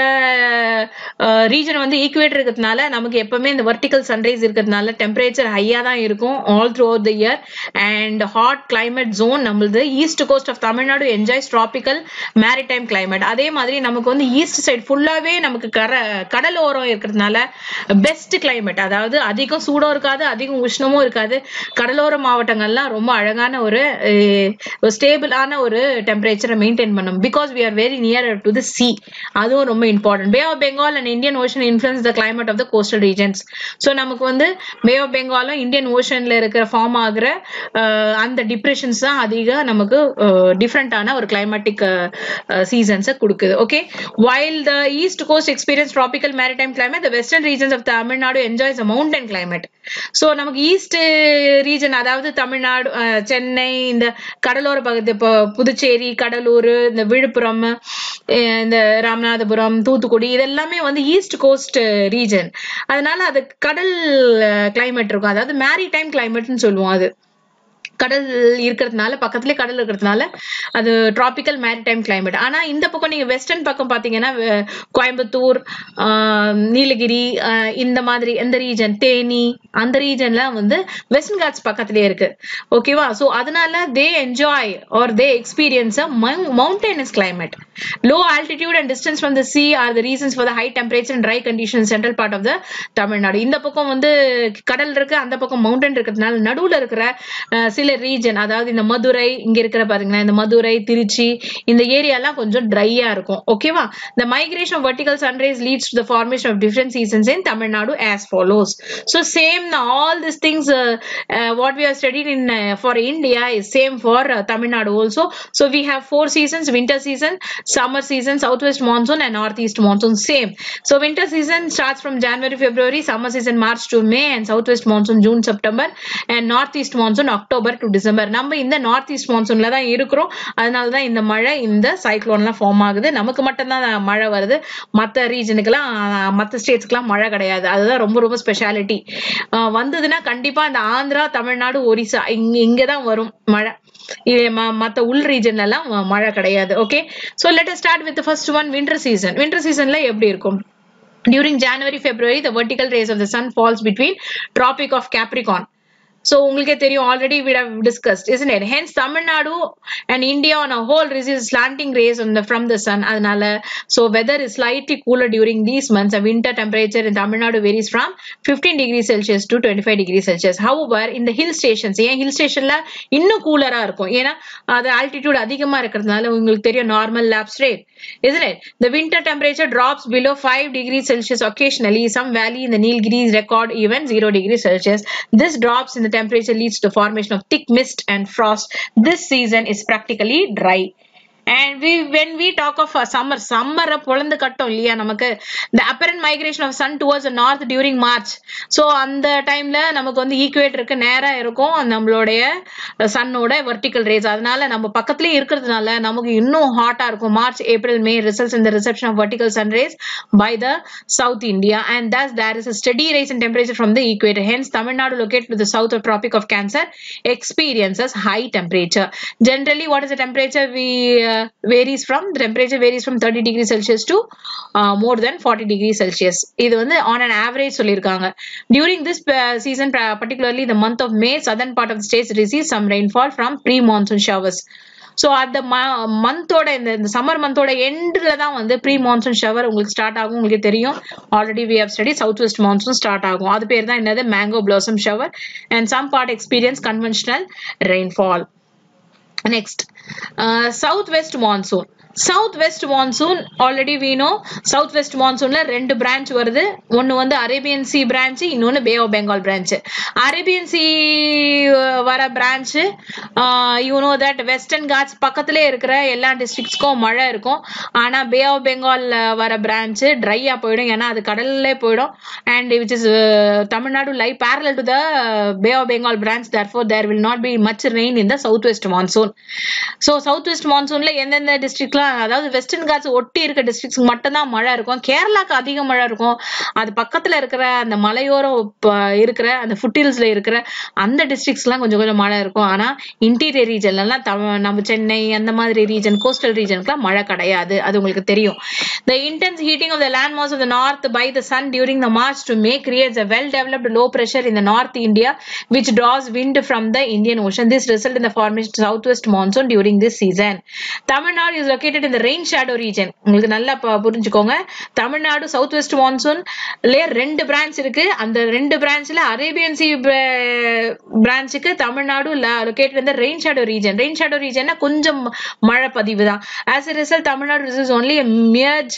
ரீஜன் வந்து ஈக்குவேட்டர் இருக்கிறதுனால நமக்கு எப்பவுமே இந்த வெர்டிக்கல் சன்ரைஸ் இருக்கிறதுனால டெம்பரேச்சர் ஹையா தான் இருக்கும் all throughout the year and hot climate zone நம்மளது east coast of Tamil Nadu enjoys tropical maritime climate அதே மாதிரி நமக்கு வந்து ஈஸ்ட் சைடு ஃபுல்லாவே நமக்கு கர கடலோரம் இருக்கிறதுனால பெஸ்ட் கிளைமேட் அதாவது அதிகம் சூடும் இருக்காது அதிகம் உஷ்ணமும் இருக்காது கடலோர மாவட்டங்கள்லாம் ரொம்ப அழகான ஒரு ஸ்டேபிளான ஒரு டெம்பரேச்சரை மெயின்டைன் பண்ணும் because we are very near to the sea அதுவும் ரொம்ப important bay of Bengal and Indian ocean influence the climate of the coastal regions so நமக்கு வந்து பே ஆஃப் பெங்காலும் இந்தியன் ஓஷன்ல இருக்கிற ஃபார்ம் ஆகுற அந்த டிப்ரெஷன்ஸ் தான் அதிக நமக்கு டிஃப்ரெண்டான ஒரு கிளைமேட்டிக் சீசன்ஸை கொடுக்குது okay while the east coast experience tropical maritime climate the western regions of Tamil Nadu enjoys a mountain climate so நமக்கு ஈஸ்ட் ரீஜன் அதாவது தமிழ்நாடு சென்னை இந்த கடலோர பகுதி இப்போ புதுச்சேரி கடலூர் இந்த விழுப்புரம் இந்த ராமநாதபுரம் தூத்துக்குடி இதெல்லாமே வந்து ஈஸ்ட் கோஸ்ட் ரீஜன் அதனால அது கடல் கிளைமேட் இருக்கும் அதாவது மேரி டைம் கிளைமேட்னு சொல்லுவோம் அது கடல் இருக்கிறதுனால பக்கத்துலேயே கடல் இருக்கிறதுனால அது டிராபிக்கல் மேரிடைம் கிளைமேட் ஆனா இந்த பக்கம் நீங்க வெஸ்டர்ன் பக்கம் பாத்தீங்கன்னா கோயம்புத்தூர் நீலகிரி இந்த மாதிரி எந்த ரீஜன் தேனி அந்த ரீஜன்லாம் வந்து வெஸ்டர்ன் காட்ஸ் பக்கத்துலயே இருக்கு ஓகேவா ஸோ அதனால they enjoy or they experience a mountainous climate low altitude and distance from the sea are the reasons for the high temperature and dry condition central part of the Tamil Nadu இந்த பக்கம் வந்து கடல் இருக்கு அந்த பக்கம் மவுண்டன் இருக்கிறதுனால நடுவுல இருக்கிற சில ரீஜன் அதாவது இந்த மதுரை இங்க இருக்கிற பாருங்களேன் இந்த மதுரை திருச்சி இந்த ஏரியாலாம் கொஞ்சம் ட்ரையா இருக்கும் ஓகேவா the migration of vertical sunrays leads to the formation of different seasons in Tamil Nadu as follows. So same all these things uh, uh, what we have studied in uh, for India is same for uh, Tamil Nadu also. So we have four seasons: winter season, summer season, southwest monsoon, and northeast monsoon. Same. So winter season starts from January, February, summer season March to May, and southwest monsoon June, September, and northeast monsoon October to December. நம்ம இந்த நார்த் ஈஸ்ட் மான்சூன்ல தான் இருக்கிறோம் அதனால தான் இந்த மழை இந்த சைக்ளோன்லாம் ஃபார்ம் ஆகுது நமக்கு மட்டும்தான் மழை வருது மற்ற ரீஜனுக்கெல்லாம் மற்ற ஸ்டேட்ஸ்க்குலாம் மழை கிடையாது அதுதான் ரொம்ப ரொம்ப ஸ்பெஷாலிட்டி வந்ததுன்னா கண்டிப்பா இந்த ஆந்திரா தமிழ்நாடு ஒரிசா இங்க இங்கதான் வரும் மழை மத்த உள் ரீஜன்ல எல்லாம் மழை கிடையாது okay so let start with first one winter season winter சீசன்ல எப்படி இருக்கும் during january february the vertical rays of the sun falls between tropic of capricorn so உங்களுக்கே தெரியும் already we have discussed isn't it hence tamil nadu and india on a whole receives slanting rays on the, from the sun அதனால so weather is slightly cooler during these months and winter temperature in tamil nadu varies from 15 degrees celsius to 25 degrees celsius however in the hill stations ஏன் hill stationல இன்னும் கூலரா இருக்கும் ஏன்னா அது altitude அதிகமா இருக்கிறதுனால உங்களுக்கு தெரியும் normal lapse rate isn't it the winter temperature drops below 5 degrees celsius occasionally some valley in the nilgiris record even 0 degrees celsius this drops in the temperature leads to formation of thick mist and frost. This season is practically dry. And we when we talk of uh, summer, summer பொழந்து கட்டும் இல்லையா நமக்கு the apparent migration of sun towards the north during March. So அந்த டைம்ல நமக்கு வந்து ஈக்குவேட்டருக்கு நேரா இருக்கும் நம்மளுடைய சன்னோட வெர்டிக்கல் ரேஸ் அதனால நம்ம பக்கத்துலயே இருக்கிறதுனால நமக்கு இன்னும் ஹாட்டா இருக்கும் March April May results in the reception of vertical sun rays by the South India and thus there is a steady rise in temperature from the equator. Hence Tamil Nadu located to the south of Tropic of Cancer experiences high temperature. Generally what is the temperature we uh, varies from the temperature varies from 30 degrees celsius to uh, more than 40 degrees celsius இது வந்து on an average சொல்லியிருக்காங்க during this uh, season particularly the month of may southern part of the states receives some rainfall from pre monsoon showers so அந்த மந்தோட இந்த இந்த சம்மர் மந்தோட எண்டில் தான் வந்து ப்ரீ மான்சூன் ஷவர் உங்களுக்கு ஸ்டார்ட் ஆகும் உங்களுக்கு தெரியும் already we have study south west monsoon start ஆகும் அது பேர் தான் என்னது mango blossom shower and some part experience conventional rainfall next south west monsoon south west monsoon already we know south west மான்சூன்ல ரெண்டு பிரான்ச் வருது ஒன்னு வந்து அரேபியன் சி பிரான்ச் இன்னொன்னு bay of Bengal branch Arabian sea வர branch you know that western ghats பக்கத்திலே இருக்கிற எல்லா டிஸ்ட்ரிக்ட்ஸ்க்கும் மழை இருக்கும் ஆனா பே ஆஃப் பெங்கால் வர பிரான்ச் ட்ரையா போயிடும் ஏன்னா அது கடல்ல போயிடும் and which is Tamil Nadu lie parallel to the bay of Bengal branch therefore there will not be much rain in the south west monsoon so south west மான்சூன்ல எந்தெந்த டிஸ்ட்ரிக்ட்லாம் அதாவது வெஸ்டர்ன் காட்ஸ் ஒட்டி இருக்க டிஸ்ட்ரிக்ட்ஸ் மட்டும்தான் மழை இருக்கும் கேரளாக்கு அதிக மழை இருக்கும் அது பக்கத்துல இருக்கிற அந்த மலையோரம் ப- இருக்கிற அந்த ஃபுட்டில்ஸ்ல இருக்கிற அந்த டிஸ்ட்ரிக்ட்ஸ்லாம் கொஞ்சம் கொஞ்சம் மழை இருக்கும் ஆனா இன்டீரியர் ரீஜன்லாம் நம்ம சென்னை அந்த மாதிரி ரீஜன் கோஸ்டல் ரீஜனுக்குலாம் மழை கிடையாது அது உங்களுக்கு தெரியும் The intense heating of the land mass of the north by the sun during the March to May creates a well-developed low pressure in the North India, which draws wind from the Indian Ocean. This result in the formation of southwest monsoon during this season. Tamil Nadu is located in the rain shadow region. உங்களுக்கு நல்லா ப- புரிஞ்சுக்கோங்க தமிழ்நாடு சவுத் வெஸ்ட் மான்சூன்ல ரெண்டு பிரான்ச் இருக்கு அந்த ரெண்டு பிரான்ச்ல அரேபியன் சி பிரான்ச்சுக்கு தமிழ்நாடு லொகேட்டட் இந்த rain shadow region rain shadow ரீஜன்னா கொஞ்சம் மழை பதிவு தான் as a result Tamil Nadu receives only மியர்ஜ்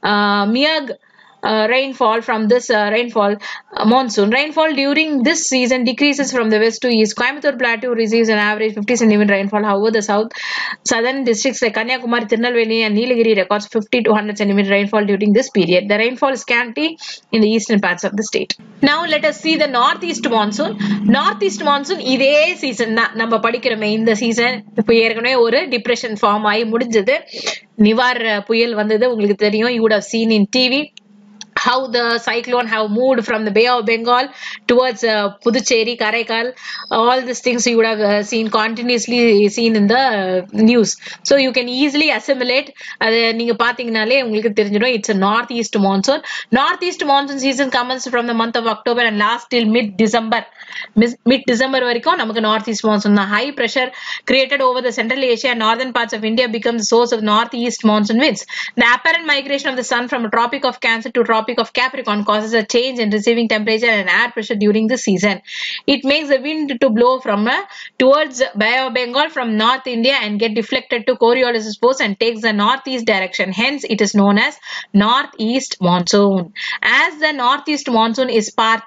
மியர்க் uh, rainfall from this uh, rainfall uh, monsoon. Rainfall during this season decreases from the west to east. Coimbatore Plateau receives an average 50 centimeter rainfall. However, the south southern districts like Kanyakumari, Tirunelveli, and Nilagiri records 50 to 100 centimeter rainfall during this period. The rainfall is scanty in the eastern parts of the state. Now let us see the northeast monsoon. Northeast monsoon இதே சீசன் தான் நம்ம படிக்கிறோமே இந்த சீசன் இப்போ ஏற்கனவே ஒரு டிப்ரெஷன் ஃபார்ம் ஆகி முடிஞ்சது நிவார் புயல் வந்தது உங்களுக்கு தெரியும் you would have seen in TV how the cyclone have moved from the Bay of Bengal towards uh, Puducherry, Karaikal, all these things you would have uh, seen continuously seen in the uh, news. So you can easily assimilate. அது நீங்க பாத்தீங்கனாலே உங்களுக்கு தெரிஞ்சிடும் it's north east monsoon north east monsoon season commences from the month of October and last till mid December mid December வரைக்கும் நமக்கு நார்த் ஈஸ்ட் மான்சூன் தான் high pressure created over the central Asia and northern parts of India becomes the source of northeast monsoon winds. The apparent migration of the sun from a tropic of Cancer to tropic of Capricorn causes a change in receiving temperature and air pressure during the season. It makes the wind to blow from uh, towards Bay of Bengal from North India and get deflected to Coriolis post and takes the northeast direction. Hence, it is known as northeast monsoon. As the northeast monsoon is part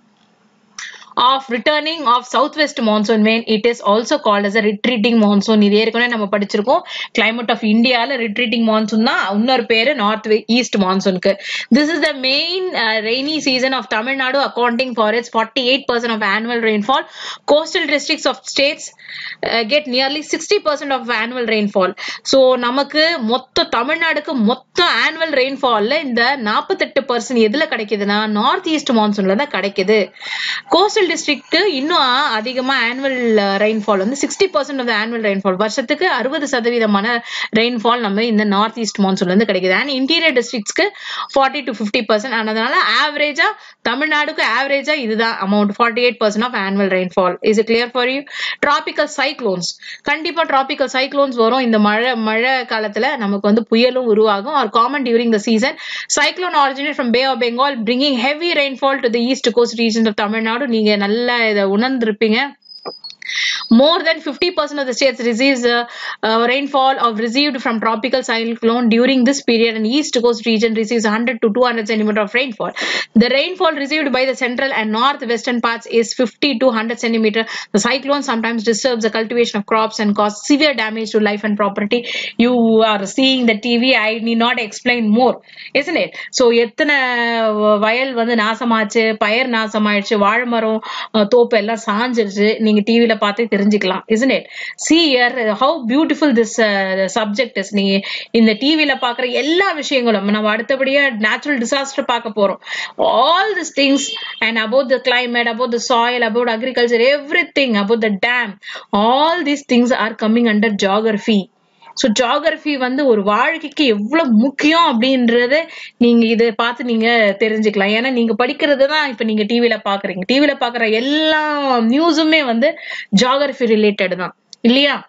of returning of southwest monsoon when it is also called as a retreating monsoon இது ஏற்கனவே நம்ம படிச்சிருக்கோம் climate of இந்தியால retreating monsoon தான் இன்னொரு பேரு north east monsoonக்கு this is the main uh, rainy season of Tamil Nadu accounting for its 48% of annual rainfall coastal districts of states uh, get nearly 60% of annual rainfall so நமக்கு மொத்த தமிழ்நாடுக்கு மொத்த annual rainfallல இந்த 48% பர்சன்ட் எதுல கிடைக்குதுன்னா நார்த் ஈஸ்ட் மான்சூன்ல தான் கிடைக்குது கோஸ்டல் டிஸ்ட்ரிக்ட் இன்னும் அதிகமா ஆனுவல் ரெயின்ஃபால் வந்து sixty percent of annual rainfall வருஷத்துக்கு அறுபது சதவீதமான ரெயின்ஃபால் நம்ம இந்த நார்த் ஈஸ்ட் மான்சூன்ல இருந்து கிடைக்குது அண்ட் இன்டீரியர் டிஸ்ட்ரிக்ட்ஸ்க்கு ஃபார்ட்டி டு ஃபிஃப்டி பர்சன்ட் ஆனதுனால ஆவரேஜா தமிழ்நாடுக்கு ஆவரேஜா இதுதான் amount forty eight percent of annual rainfall is clear for you tropical cyclones கண்டிப்பா டிராபிக்கல் சைக்ளோன்ஸ் வரும் இந்த மழை மழை காலத்துல நமக்கு வந்து புயலும் உருவாகும் are common during the season cyclone originated from Bay of Bengal bringing heavy rainfall to the east coast regions of Tamil Nadu நீங்க நல்லா இதை உணர்ந்திருப்பீங்க more than 50% of the states receives uh, uh, rainfall of received from tropical cyclone during this period and east coast region receives 100 to 200 centimeter of rainfall the rainfall received by the central and northwestern parts is 50 to 100 centimeter the cyclone sometimes disturbs the cultivation of crops and cause severe damage to life and property you are seeing the tv i need not explain more isn't it so எத்தனை வயல் வந்து நாசமாச்சு பயிர் நாசமாயிடுச்சு வாழை மரம் அஹ், தோப்பு எல்லாம் சாஞ்சிருச்சு நீங்க டிவில பார்த்தே தெரிஞ்சுக்கலாம் isn't it see here how beautiful this uh, subject is நீங்க இந்த டிவில பாக்குற எல்லா விஷயங்களும் நம்ம அடுத்தபடியா நேச்சுரல் டிசாஸ்டர் பார்க்க போறோம் all these things and about the climate about the soil about agriculture everything about the dam all these things are coming under geography so geography வந்து ஒரு வாழ்க்கைக்கு எவ்வளவு முக்கியம் அப்படின்றத நீங்க இதை பார்த்து நீங்க தெரிஞ்சுக்கலாம் ஏன்னா நீங்க படிக்கிறது தான் இப்ப நீங்க டிவில பாக்குறீங்க டிவில பாக்குற எல்லா நியூஸுமே வந்து ஜாகிரபி ரிலேட்டட் தான் இல்லையா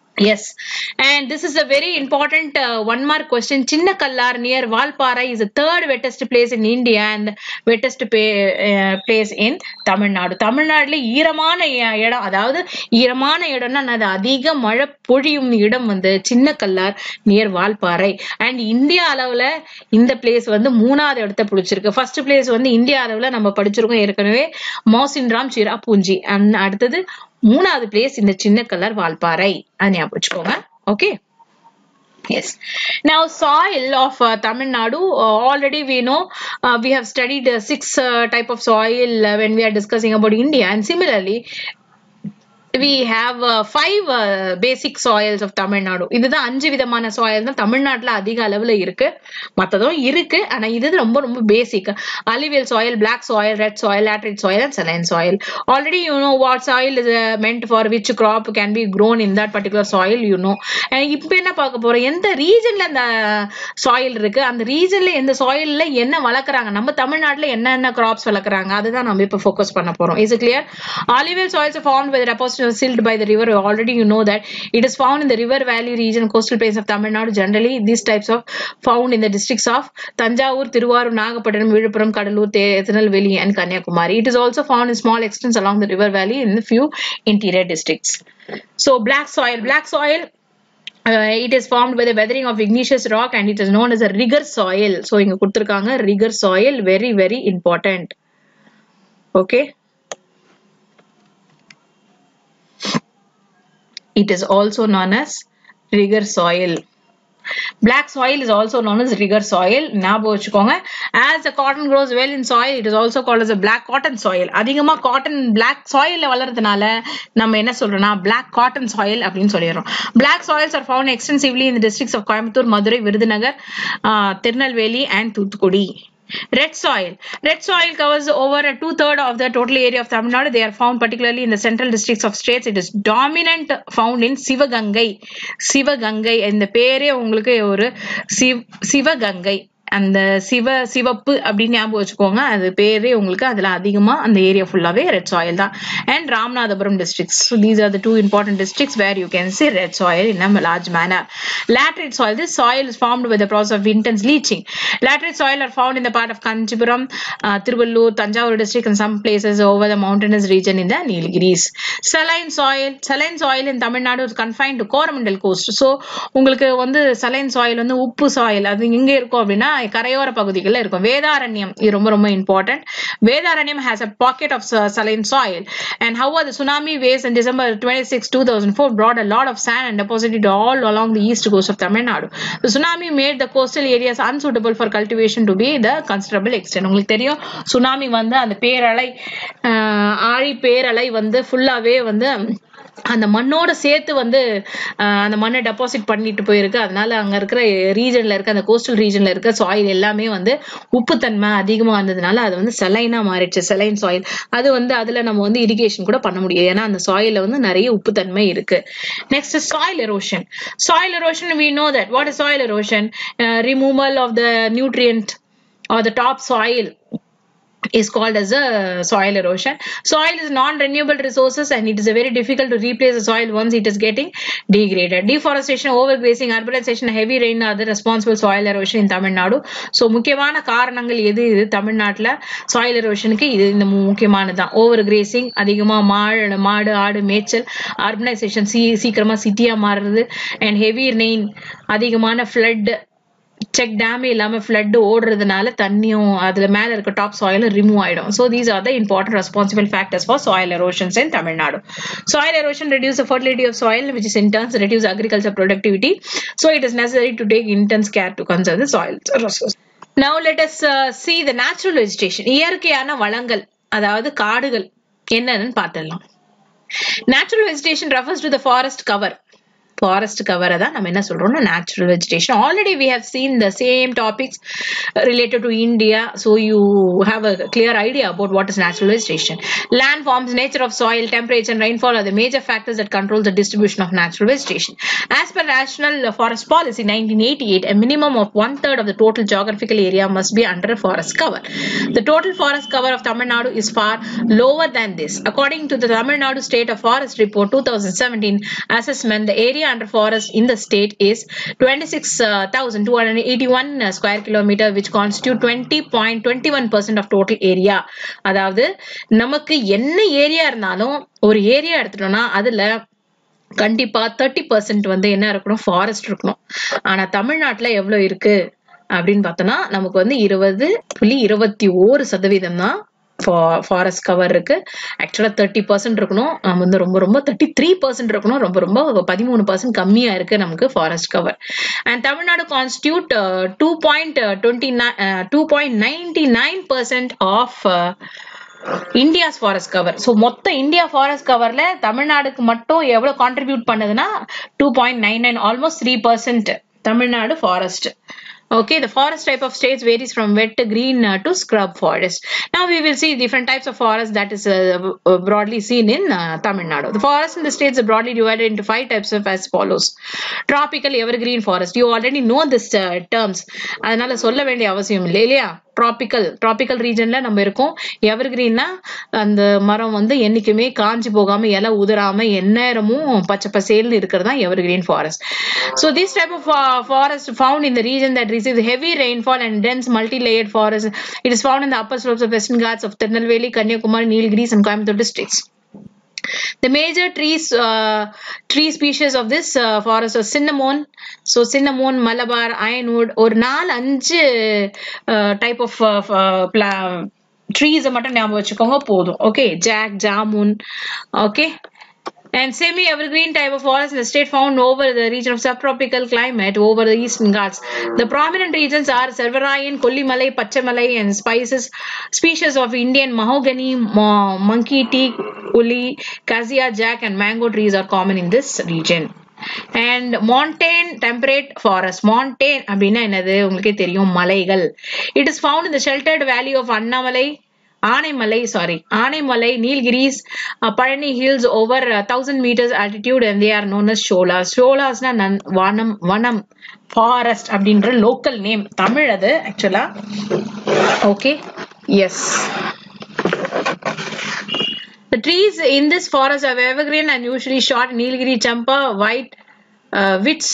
Yes, and this is a very important uh, one mark question. Chinnakallar near Valpara is the third wettest place in India and wettest pay, uh, place in Tamil Nadu. தமிழ்நாடுல ஈரமான இ- இடம் அதாவது ஈரமான இடம்னா அது அதிக மழை பொழியும் இடம் வந்து Chinnakallar near Valparai and India அளவுல இந்த பிளேஸ் வந்து மூணாவது இடத்த பிடிச்சிருக்கு ஃபர்ஸ்ட் பிளேஸ் வந்து இந்தியா அளவுல நம்ம படிச்சிருக்கோம் ஏற்கனவே மோசின்ராம் சிராபூஞ்சி and அடுத்தது மூணாவது பிளேஸ் இந்த சின்ன கலர் வால்பாறை அது ஞாபகம் வச்சுக்கோங்க okay Yes. Now, soil of uh, Tamil Nadu, uh, already we know uh, we have studied uh, six uh, type of soil uh, when we are discussing about India, and similarly, we have uh, five uh, basic soils of Tamil Nadu. இதுதான் அஞ்சு விதமான soil தான் தமிழ்நாட்டுல அதிக அளவுல இருக்கு மத்ததும் இருக்கு ஆனா இது ரொம்ப ரொம்ப பேசிக் alluvial soil black soil red soil laterite soil and saline soil already you know what soil is uh, meant for which crop can be grown in that particular soil you know and இப்போ என்ன பார்க்க போறோம் எந்த ரீஜன்ல அந்த சாயில் இருக்கு அந்த ரீஜன்ல எந்த சாயில்ல என்ன வளர்க்குறாங்க நம்ம தமிழ்நாட்டுல என்னென்ன கிராப்ஸ் வளர்க்குறாங்க அதுதான் நம்ம இப்போ ஃபோக்கஸ் பண்ண போறோம் is clear alluvial soils are formed by the deposition silt by the river already you know that it is found in the river valley region coastal plains of tamil nadu generally these types of found in the districts of tanjavur tiruvallur nagapattinam viluppuram kadalur Te- tirunelveli and kanyakumari it is also found in small extents along the river valley in the few interior districts so black soil black soil uh, it is formed by the weathering of igneous rock and it is known as a rigor soil so இங்க கொடுத்திருக்காங்க rigor soil very very important okay it is also known as rigor soil black soil is also known as rigor soil ஞாபகம் வச்சுக்கோங்க as the cotton grows well in soil it is also called as a black cotton soil அதிகமா cotton black soil வளர்றதுனால நம்ம என்ன சொல்றோம்னா black cotton soil அப்படின்னு சொல்லிடுறோம் black soils are found extensively in the districts of Coimbatore Madurai Virudhunagar uh, Tirunelveli and Thoothukudi Red soil. Red soil covers over a two third of the total area of Tamil Nadu. They are found particularly in the central districts of states. It is dominant found in Sivaganga Sivaganga இந்த பேரே உங்களுக்கு ஒரு சிவ சிவகங்கை அந்த சிவ சிவப்பு அப்படின்னு ஞாபகம் வச்சுக்கோங்க அது பேரே உங்களுக்கு அதுல அதிகமா அந்த ஏரியா ஃபுல்லாவே ரெட் சாயில் தான் and Ramanathapuram districts so these are the two important districts where you can see red soil in a large manner laterite soil this soil is formed by the process of intense leaching laterite soil are found in the part of kanchipuram uh, tiruvallur tanjavur district and some places over the mountainous region in the nilgiris saline soil saline soil in tamil nadu is confined to coromandel coast so உங்களுக்கு வந்து saline soil வந்து உப்பு soil அது எங்க இருக்கும் அப்படின்னா கரையோர பகுதிகளில் இருக்கும் வேதாரண்யம் இது ரொம்ப ரொம்ப important Vedaranyam has a pocket of sa- saline soil and however the tsunami waves in december 26 2004 brought a lot of sand and deposited it all along the east coast of tamil nadu the tsunami made the coastal areas unsuitable for cultivation to be the considerable extent உங்களுக்கு தெரியும் சுனாமி வந்து அந்த பேரலை ஆஹ் ஆழி பேரலை வந்து ஃபுல்லாவே வந்து அந்த மண்ணோட சேர்த்து வந்து ஆஹ் அந்த மண்ணை டெபாசிட் பண்ணிட்டு போயிருக்கு அதனால அங்க இருக்கிற ரீஜன்ல இருக்க அந்த கோஸ்டல் ரீஜன்ல இருக்க சாயில் எல்லாமே வந்து உப்புத்தன்மை அதிகமா இருந்ததுனால அது வந்து செலைனா மாறிடுச்சு செலைன் சாயில் அது வந்து அதுல நம்ம வந்து இரிகேஷன் கூட பண்ண முடியாது ஏன்னா அந்த சாயில்ல வந்து நிறைய உப்புத்தன்மை இருக்கு next soil erosion soil erosion we know that what is soil erosion uh, removal of the nutrient or the top soil is called as a soil erosion. Soil is non-renewable resources and it is a very difficult to replace the soil once it is getting degraded. Deforestation, overgrazing, urbanization, heavy rain are the responsible soil erosion in Tamil Nadu. So முக்கியமான காரணங்கள் எது இது தமிழ்நாட்டுல soil erosionக்கு இது இந்த மு- முக்கியமானதுதான் ஓவர் கிரேசிங் அதிகமா மாடு மாடு ஆடு மேய்ச்சல் அர்பனைசேஷன் சீ சீக்கிரமா சிட்டியா மாறுறது அண்ட் ஹெவி ரெயின் அதிகமான ஃப்ளட் செக் டேமே இல்லாம ஃப்ளட் ஓடுறதுனால தண்ணியும் அதுல மேல இருக்க டாப் சாயில் ரிமூவ் ஆயிடும் so these are the important responsible factors for soil erosions in Tamil Nadu soil erosion reduce the fertility of soil which is in turn reduce agriculture productivity so it is necessary to take intense care to conserve the soil resources now let us uh, see the natural vegetation இயற்கையான வளங்கள் அதாவது காடுகள் என்னன்னு பார்த்துடலாம் natural vegetation refers to the forest cover forest கவரை தான் நம்ம என்ன சொல்றோம்னா natural vegetation already we have seen the same topics related to India so you have a clear idea about what is natural vegetation land forms nature of soil temperature and rainfall are the major factors that control the distribution of natural vegetation. As per National Forest Policy 1988, a minimum of one third of the total geographical area must be under forest cover. The total forest cover of Tamil Nadu is far lower than this. According to the Tamil Nadu State of Forest Report 2017 assessment, the area under forest in the state is 26,281 square kilometer which constitute 20.21% of total area அதாவது நமக்கு என்ன ஏரியா இருந்தாலும் ஒரு ஏரியா எடுத்துட்டோம்னா அதுல கண்டிப்பா தேர்ட்டி பர்சன்ட் வந்து என்ன இருக்கணும் ஃபாரஸ்ட் இருக்கணும் ஆனா தமிழ்நாட்டுல எவ்வளவு இருக்கு அப்படின்னு பார்த்தோம்னா நமக்கு வந்து இருபது புள்ளி இருபத்தி ஓரு சதவீதம் தான் ஃபாரஸ்ட் கவர் இருக்கு ஆக்சுவலா தேர்ட்டி பர்சன்ட் இருக்கணும் நம்ம வந்து ரொம்ப ரொம்ப தேர்ட்டி த்ரீ பர்சன்ட் இருக்கணும் ரொம்ப ரொம்ப பதிமூணு பர்சன்ட் கம்மியா இருக்கு நமக்கு forest cover and Tamil Nadu constitute two point twenty two point ninety nine percent of India's forest cover so மொத்த இந்தியா ஃபாரஸ்ட் கவர்ல தமிழ்நாடுக்கு மட்டும் எவ்வளவு கான்ட்ரிபியூட் பண்ணுதுன்னா two point nine nine almost three percent Tamil Nadu forest Okay, the forest type of states varies from wet to green uh, to scrub forest. Now we will see different types of forest that is uh, broadly seen in uh, Tamil Nadu. The forest in the states are broadly divided into five types of as follows. Tropical evergreen forest. You already know this uh, terms. அதனால சொல்ல வேண்டிய அவசியம் இல்லை இல்லையா ட்ராபிக்கல் ட்ராபிக்கல் ரீஜன்ல நம்ம இருக்கோம் எவர்கிரீன்னா அந்த மரம் வந்து என்னைக்குமே காஞ்சி போகாம இலை உதிராம எந்நேரமும் பச்சை பசேல்னு இருக்கிறது தான் evergreen forest so this type of forest found in the region that receives heavy rainfall and dense multi-layered forest. It is found in the upper slopes of Western Ghats of Tirunelveli, Kanyakumari, Nilgiris and Coimbatore districts. The major trees, uh, tree species of this uh, forest are cinnamon, so cinnamon, malabar, ironwood, ஒரு நாலு அஞ்சு டைப் ஆஃப் ட்ரீஸ் மட்டும் ஞாபகம் வச்சுக்கோங்க போதும் okay jack jamun okay and semi-evergreen type of forest in the state found over the region of subtropical climate over the eastern Ghats. The prominent regions are Servarayan, Kollimalai, Pachamalai and spices species of Indian mahogany, mo- monkey teak, uli, cassia jack and mango trees are common in this region. And montane temperate forest montane அப்படின்னா என்னது உங்களுக்கே தெரியும் மலைகள் இட் இஸ் ஃபவுண்ட் இந்த sheltered valley of Annamalai Anaimalai sorry Anaimalai Nilgiris Palani hills over thousand metres altitude and they are known as sholas ஷோலாஸ்னா நன் வனம் வனம் ஃபாரஸ்ட் அப்படின்ற லோக்கல் நேம் தமிழ் அது ஆக்சுவலா okay yes The trees in this forest are evergreen and usually short Nilgiri champa, white, uh, wits,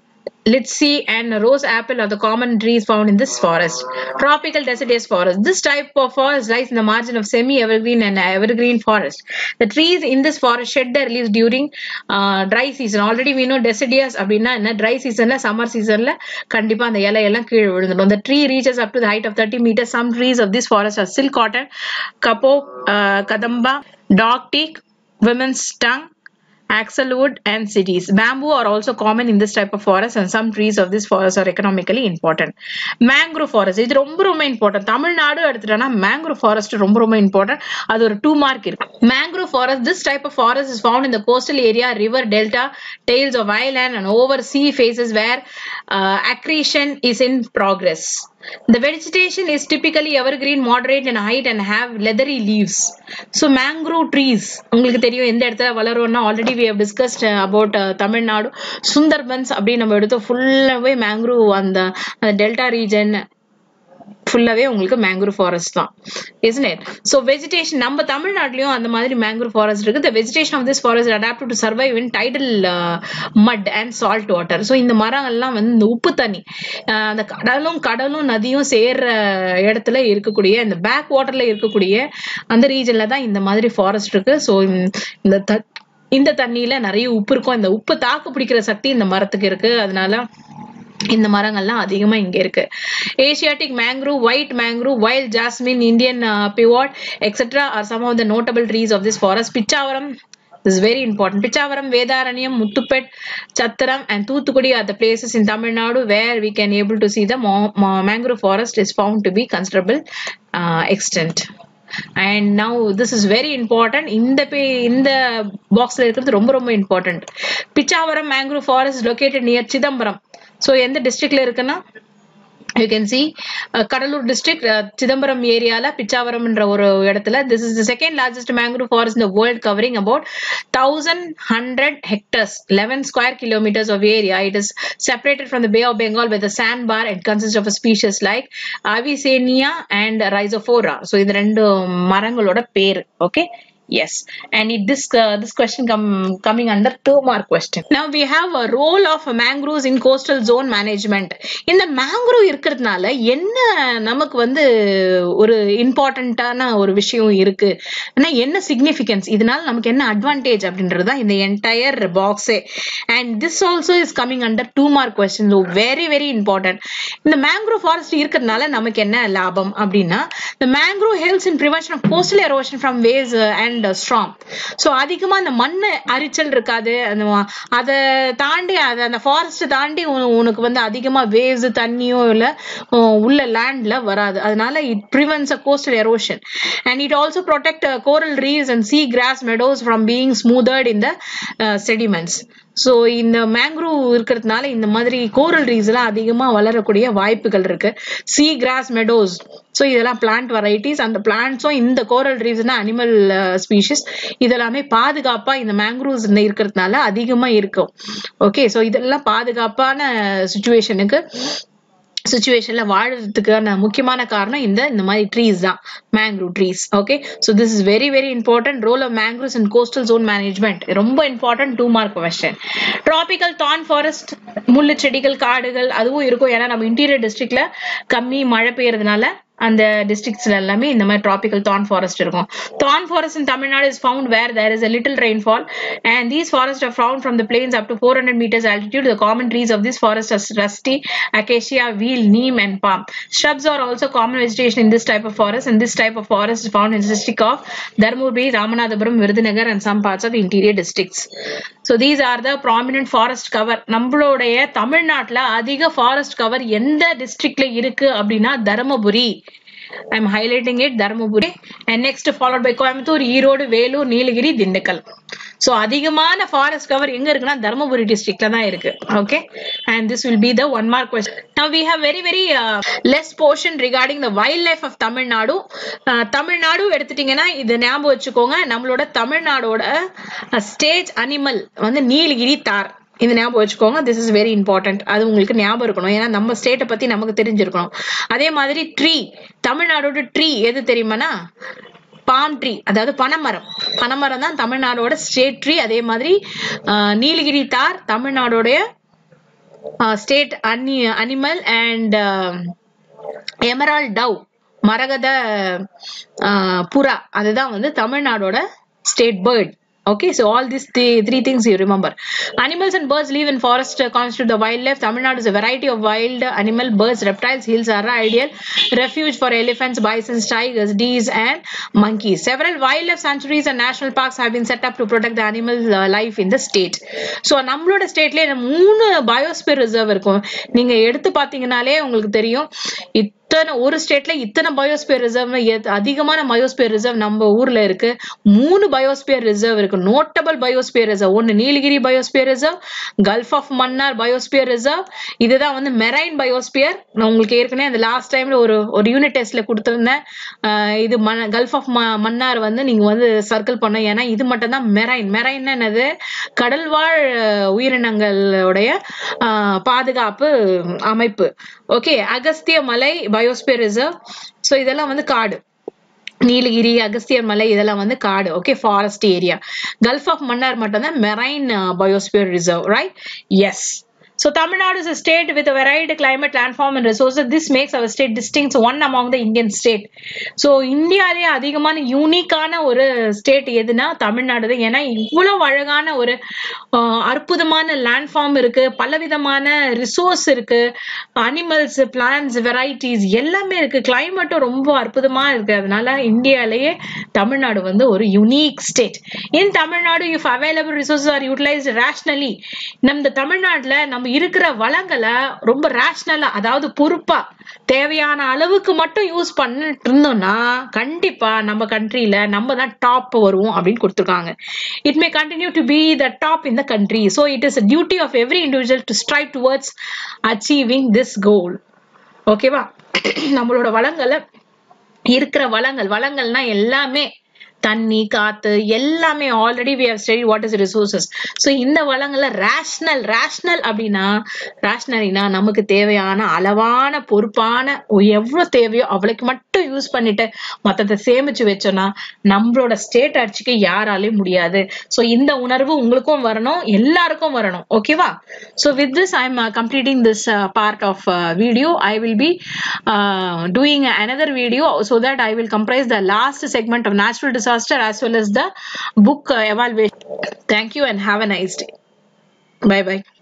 Litsi and rose apple are the common trees found in this forest. Tropical deciduous forest. This type of forest lies in the margin of semi-evergreen and evergreen forest. The trees in this forest shed their leaves during uh, dry season. Already we know deciduous அப்படின்னா என்ன dry seasonல summer seasonல கண்டிப்பா அந்த இலை எல்லாம் கீழே விழுந்துடும். The tree reaches up to the height of 30 meters. Some trees of this forest are silk cotton, kapo, uh, kadamba, dog teak, women's tongue, axlewood and cities. Bamboo are also common in this type of forest and some trees of this forest are economically important. Mangrove forest இது ரொம்ப ரொம்ப இம்பார்ட்டன்ட் தமிழ்நாடு எடுத்துட்டோம்னா மேங்க்ரூவ் ஃபாரஸ்ட் ரொம்ப ரொம்ப இம்பார்ட்டன்ட் அது ஒரு டூ மார்க் இருக்கு mangrove forest this type of forest is found in the coastal area river delta tails of island and over sea faces where accretion is in progress. The vegetation is typically evergreen, moderate in height and have leathery leaves. So mangrove trees உங்களுக்கு தெரியும் எந்த இடத்துல வளரும்னா already we have discussed uh, about uh, Tamil Nadu Sundarbans அப்படின்னு நம்ம எடுத்து ஃபுல்லாவே மேங்க்ரூவ் அந்த டெல்டா ரீஜன் ஃபுல்லாவே உங்களுக்கு மேங்க்ரூவ் ஃபாரஸ்ட் தான் isn't it so vegetation நம்ம தமிழ்நாட்டிலயும் அந்த மாதிரி மேங்க்ரூவ் ஃபாரஸ்ட் இருக்கு the vegetation of this forest is adapted to survive in tidal uh, mud and salt water so இந்த மரங்கள்லாம் வந்து இந்த உப்பு தண்ணி அஹ் அந்த கடலும் கடலும் நதியும் சேர்ற இடத்துல இருக்கக்கூடிய இந்த பேக் வாட்டர்ல இருக்கக்கூடிய அந்த ரீஜன்ல தான் இந்த மாதிரி ஃபாரஸ்ட் இருக்கு ஸோ இந்த த- இந்த தண்ணியில நிறைய உப்பு இருக்கும் இந்த உப்பு தாக்கு பிடிக்கிற சக்தி இந்த மரத்துக்கு இருக்கு அதனால இந்த மரங்கள்லாம் அதிகமா இங்க இருக்கு Asiatic mangrove white mangrove wild jasmine Indian pivot etcetera are some of the notable trees of this forest Pichavaram is very important. Pichavaram, Vedaranyam, Muttupet, Chattaram and Thoothukudi are the places in Tamil Nadu where we can able to see the mo- mo- mangrove forest is found to be considerable uh, extent. And now this is very important இந்த பே இந்த பாக்ஸ்ல இருக்கிறது ரொம்ப ரொம்ப important Pichavaram mangrove forest located near Chidambaram so எந்த டிஸ்ட்ரிக்ட்ல இருக்குன்னா you can see Cuddalore district Chidambaram ஏரியால பிச்சாவரம்ன்ற ஒரு இடத்துல this is the second largest mangrove forest இந்த world covering about thousand hundred hectares eleven square kilometres of area it is separated from the bay of Bengal with sand bar it consist of species like Avicennia and Rhizophora so இது ரெண்டு மரங்களோட பேர் okay Yes, and it, this uh, this question come coming under two mark question. Now we have a role of mangroves in coastal zone management. இந்த மேங்க்ரோவ் இருக்கிறதுனால என்ன நமக்கு வந்து ஒரு இம்பார்ட்டண்ட்டான ஒரு விஷயம் இருக்கு ஆனா என்ன சிக்னிஃபிகன்ஸ் இதனால நமக்கு என்ன அட்வான்டேஜ் அப்படின்றது தான் இந்த என்டையர் பாக்ஸே and this also is coming under two mark question so very very important இந்த மேங்க்ரோவ் ஃபாரஸ்ட் இருக்கிறதுனால நமக்கு என்ன லாபம் அப்படின்னா இந்த mangrove helps in prevention of coastal erosion from waves and strong so அதிகமா அந்த மண் அரிச்சல் இருக்காது அந்த அதை தாண்டி அதை அந்த ஃபாரஸ்ட் தாண்டி உன- உனக்கு வந்து அதிகமா வேவ்ஸ் தண்ணியோ இல்ல அஹ், உள்ள லேண்ட்ல வராது அதனால it prevents a coastal erosion and it also protect coral reefs and sea grass meadows from being smothered in the sediments so இந்த மேங்க்ரூவ் இருக்கிறதுனால இந்த மாதிரி கோரல் ரீஸ் எல்லாம் அதிகமா வளரக்கூடிய வாய்ப்புகள் இருக்கு சீ கிராஸ் மெடோஸ் ஸோ இதெல்லாம் பிளான்ட் வெரைட்டிஸ் அந்த பிளான்ட்ஸும் இந்த கோரல் ரீவ்ஸ்னா அனிமல் ஸ்பீஷிஸ் இதெல்லாமே பாதுகாப்பா இந்த மேங்க்ரூவ்ஸ் இருக்கிறதுனால அதிகமா இருக்கும் ஓகே ஸோ இதெல்லாம் பாதுகாப்பான சுச்சுவேஷனுக்கு சுச்சுவேஷன்ல வாழறதுக்கான முக்கியமான காரணம் இந்த இந்த மாதிரி ட்ரீஸ் தான் mangrove trees okay so this is very very important role of mangroves in coastal zone management ரொம்ப important two mark question tropical தான் ஃபாரஸ்ட் முள்ளு செடிகள் காடுகள் அதுவும் இருக்கும் ஏன்னா நம்ம இன்டீரியர் டிஸ்ட்ரிக்ட்ல கம்மி மழை பெய்யறதுனால அந்த டிஸ்ட்ரிக்ட்ஸ்ல எல்லாமே இந்த மாதிரி ட்ராபிக்கல் தான் ஃபாரஸ்ட் இருக்கும் தான் forest in Tamil Nadu is found where there is a little rainfall and these forests are found from the plains up to 400 meters altitude the common trees of this forest are rusty acacia wheel neem and palm shrubs are also common vegetation in this type of forest and this type of forest is found in the district of dharmaburi ramanathapuram virudhunagar and some parts of the interior districts so these are the prominent forest cover நம்மளுடைய தமிழ்நாட்டுல அதிக ஃபாரஸ்ட் கவர் எந்த டிஸ்ட்ரிக்ட்ல இருக்கு அப்படின்னா Dharmapuri I'm highlighting it Dharmaburi and next followed by Coimbatore, Erode Vellore Nilgiri Dindigul so அதிகமான ஃபாரஸ்ட் கவர் எங்க இருக்குன்னா தருமபுரி டிஸ்ட்ரிக்ட்ல தான் இருக்கு okay and this will be the one mark question now we have very very less portion regarding the wild life of Tamil Nadu ah, Tamil Nadu எடுத்துட்டீங்கன்னா இது ஞாபகம் வச்சுக்கோங்க நம்மளோட தமிழ்நாடோட ஸ்டேஜ் அனிமல் வந்து நீலகிரி தார் இது ஞாபகம் வச்சுக்கோங்க திஸ் இஸ் வெரி இம்பார்ட்டன்ட் அது உங்களுக்கு ஞாபகம் இருக்கணும் ஏன்னா நம்ம ஸ்டேட்டை பத்தி நமக்கு தெரிஞ்சிருக்கணும் அதே மாதிரி ட்ரீ தமிழ்நாடோட ட்ரீ எது தெரியுமானா பாம் ட்ரீ அதாவது பனைமரம் பனைமரம் தான் தமிழ்நாடோட ஸ்டேட் ட்ரீ அதே மாதிரி ஆஹ், நீலகிரி தார் தமிழ்நாடோடைய ஸ்டேட் அனி அனிமல் அண்ட் எமரால் டவ் மரகத ஆஹ், புறா அதுதான் வந்து தமிழ்நாடோட state bird Okay, so all these th- three things you remember. Animals and birds live in forest uh, constitute the wildlife. Tamil Nadu is a variety of wild animal, birds, reptiles, hills are ideal refuge for elephants, bisons, tigers, deers, and monkeys. Several wildlife sanctuaries and national parks have been set up to protect the animal uh, life in the state. So நம்மளோட ஸ்டேட்லயே மூணு பயோஸ்பியர் ரிசர்வ் இருக்கும் நீங்க எடுத்து பாத்தீங்கன்னாலே உங்களுக்கு தெரியும் இத்தனை ஒரு ஸ்டேட்ல இத்தனை பயோஸ்பியர் ரிசர்வ் அதிகமான பயோஸ்பியர் ரிசர்வ் நம்ம ஊர்ல இருக்கு மூணு பயோஸ்பியர் ரிசர்வ் இருக்கு நோட்டபிள் பயோஸ்பியர் ரிசர்வ் ஒன்னு Nilgiri biosphere reserve gulf of Mannar biosphere reserve இதுதான் வந்து மெரைன் பயோஸ்பியர் நான் உங்களுக்கு ஏற்கனவே அந்த லாஸ்ட் டைம்ல ஒரு ஒரு யூனிட் டெஸ்ட்ல கொடுத்திருந்தேன் ஆஹ் இது கல்ஃப் ஆஃப் மன்னார் வந்து நீங்க வந்து சர்க்கிள் பண்ண ஏன்னா இது மட்டும் தான் மெரைன் மெரைன் என்னது கடல்வாழ் அஹ், உயிரினங்களுடைய ஆஹ், பாதுகாப்பு அமைப்பு ஓகே அகஸ்திய மலை பயோஸ்பியர் ரிசர்வ் ஸோ இதெல்லாம் வந்து காடு நீலகிரி அகஸ்தியர் மலை இதெல்லாம் வந்து காடு okay forest area gulf of Mannar மட்டும் தான் marine biosphere reserve right yes So Tamil Nadu is a state with a varied climate, landform and resources. This makes our state distinct one among the Indian state. So இந்தியாலே அதிகமான யூனிக்கான ஒரு ஸ்டேட் எதுனா தமிழ்நாடு தான் ஏன்னா இவ்வளவு அழகான ஒரு ஆஹ், அற்புதமான லேண்ட்ஃபார்ம் இருக்கு பலவிதமான ரிசோர்ஸ் இருக்கு அனிமல்ஸ் பிளான்ஸ் வெரைட்டிஸ் எல்லாமே இருக்கு கிளைமேட்டும் ரொம்ப அற்புதமா இருக்கு அதனால இந்தியாலேயே தமிழ்நாடு வந்து ஒரு unique state in Tamil Nadu if available resources are utilise rationally நம்ம தமிழ்நாட்டுல நம்ம இருக்கிற வளங்களை ரொம்ப ரேஷனலா அதாவது பொறுப்பா தேவையான அளவுக்கு மட்டும் யூஸ் பண்ணிட்டு இருந்தோம்னா கண்டிப்பா நம்ம கண்ட்ரில நம்ம தான் டாப் வருவோம் அப்படின்னு கொடுத்துருக்காங்க it may continue to be the top in the country so it is duty of every individual to strive towards achieving this goal ஓகேவா நம்மளோட வளங்களை இருக்கிற வளங்கள் வளங்கள்னா எல்லாமே தண்ணி காத்து எல்லாமே already we have study what is resources so இந்த வளங்களை ரேஷனல் ரேஷனல் அப்படின்னா ரேஷனலினா நமக்கு தேவையான அளவான பொறுப்பான எவ்வளவு தேவையோ அவளுக்கு மட்டும் யூஸ் பண்ணிட்டு மத்ததை சேமிச்சு வச்சோம்னா நம்மளோட ஸ்டேட் அடிச்சுக்க யாராலையும் முடியாது ஸோ இந்த உணர்வு உங்களுக்கும் வரணும் எல்லாருக்கும் வரணும் ஓகேவா so with this I am completing this part of video I will be doing another video so that I will comprise the last segment of natural disaster as well as the book uh, evaluation. Thank you and have a nice day. Bye bye.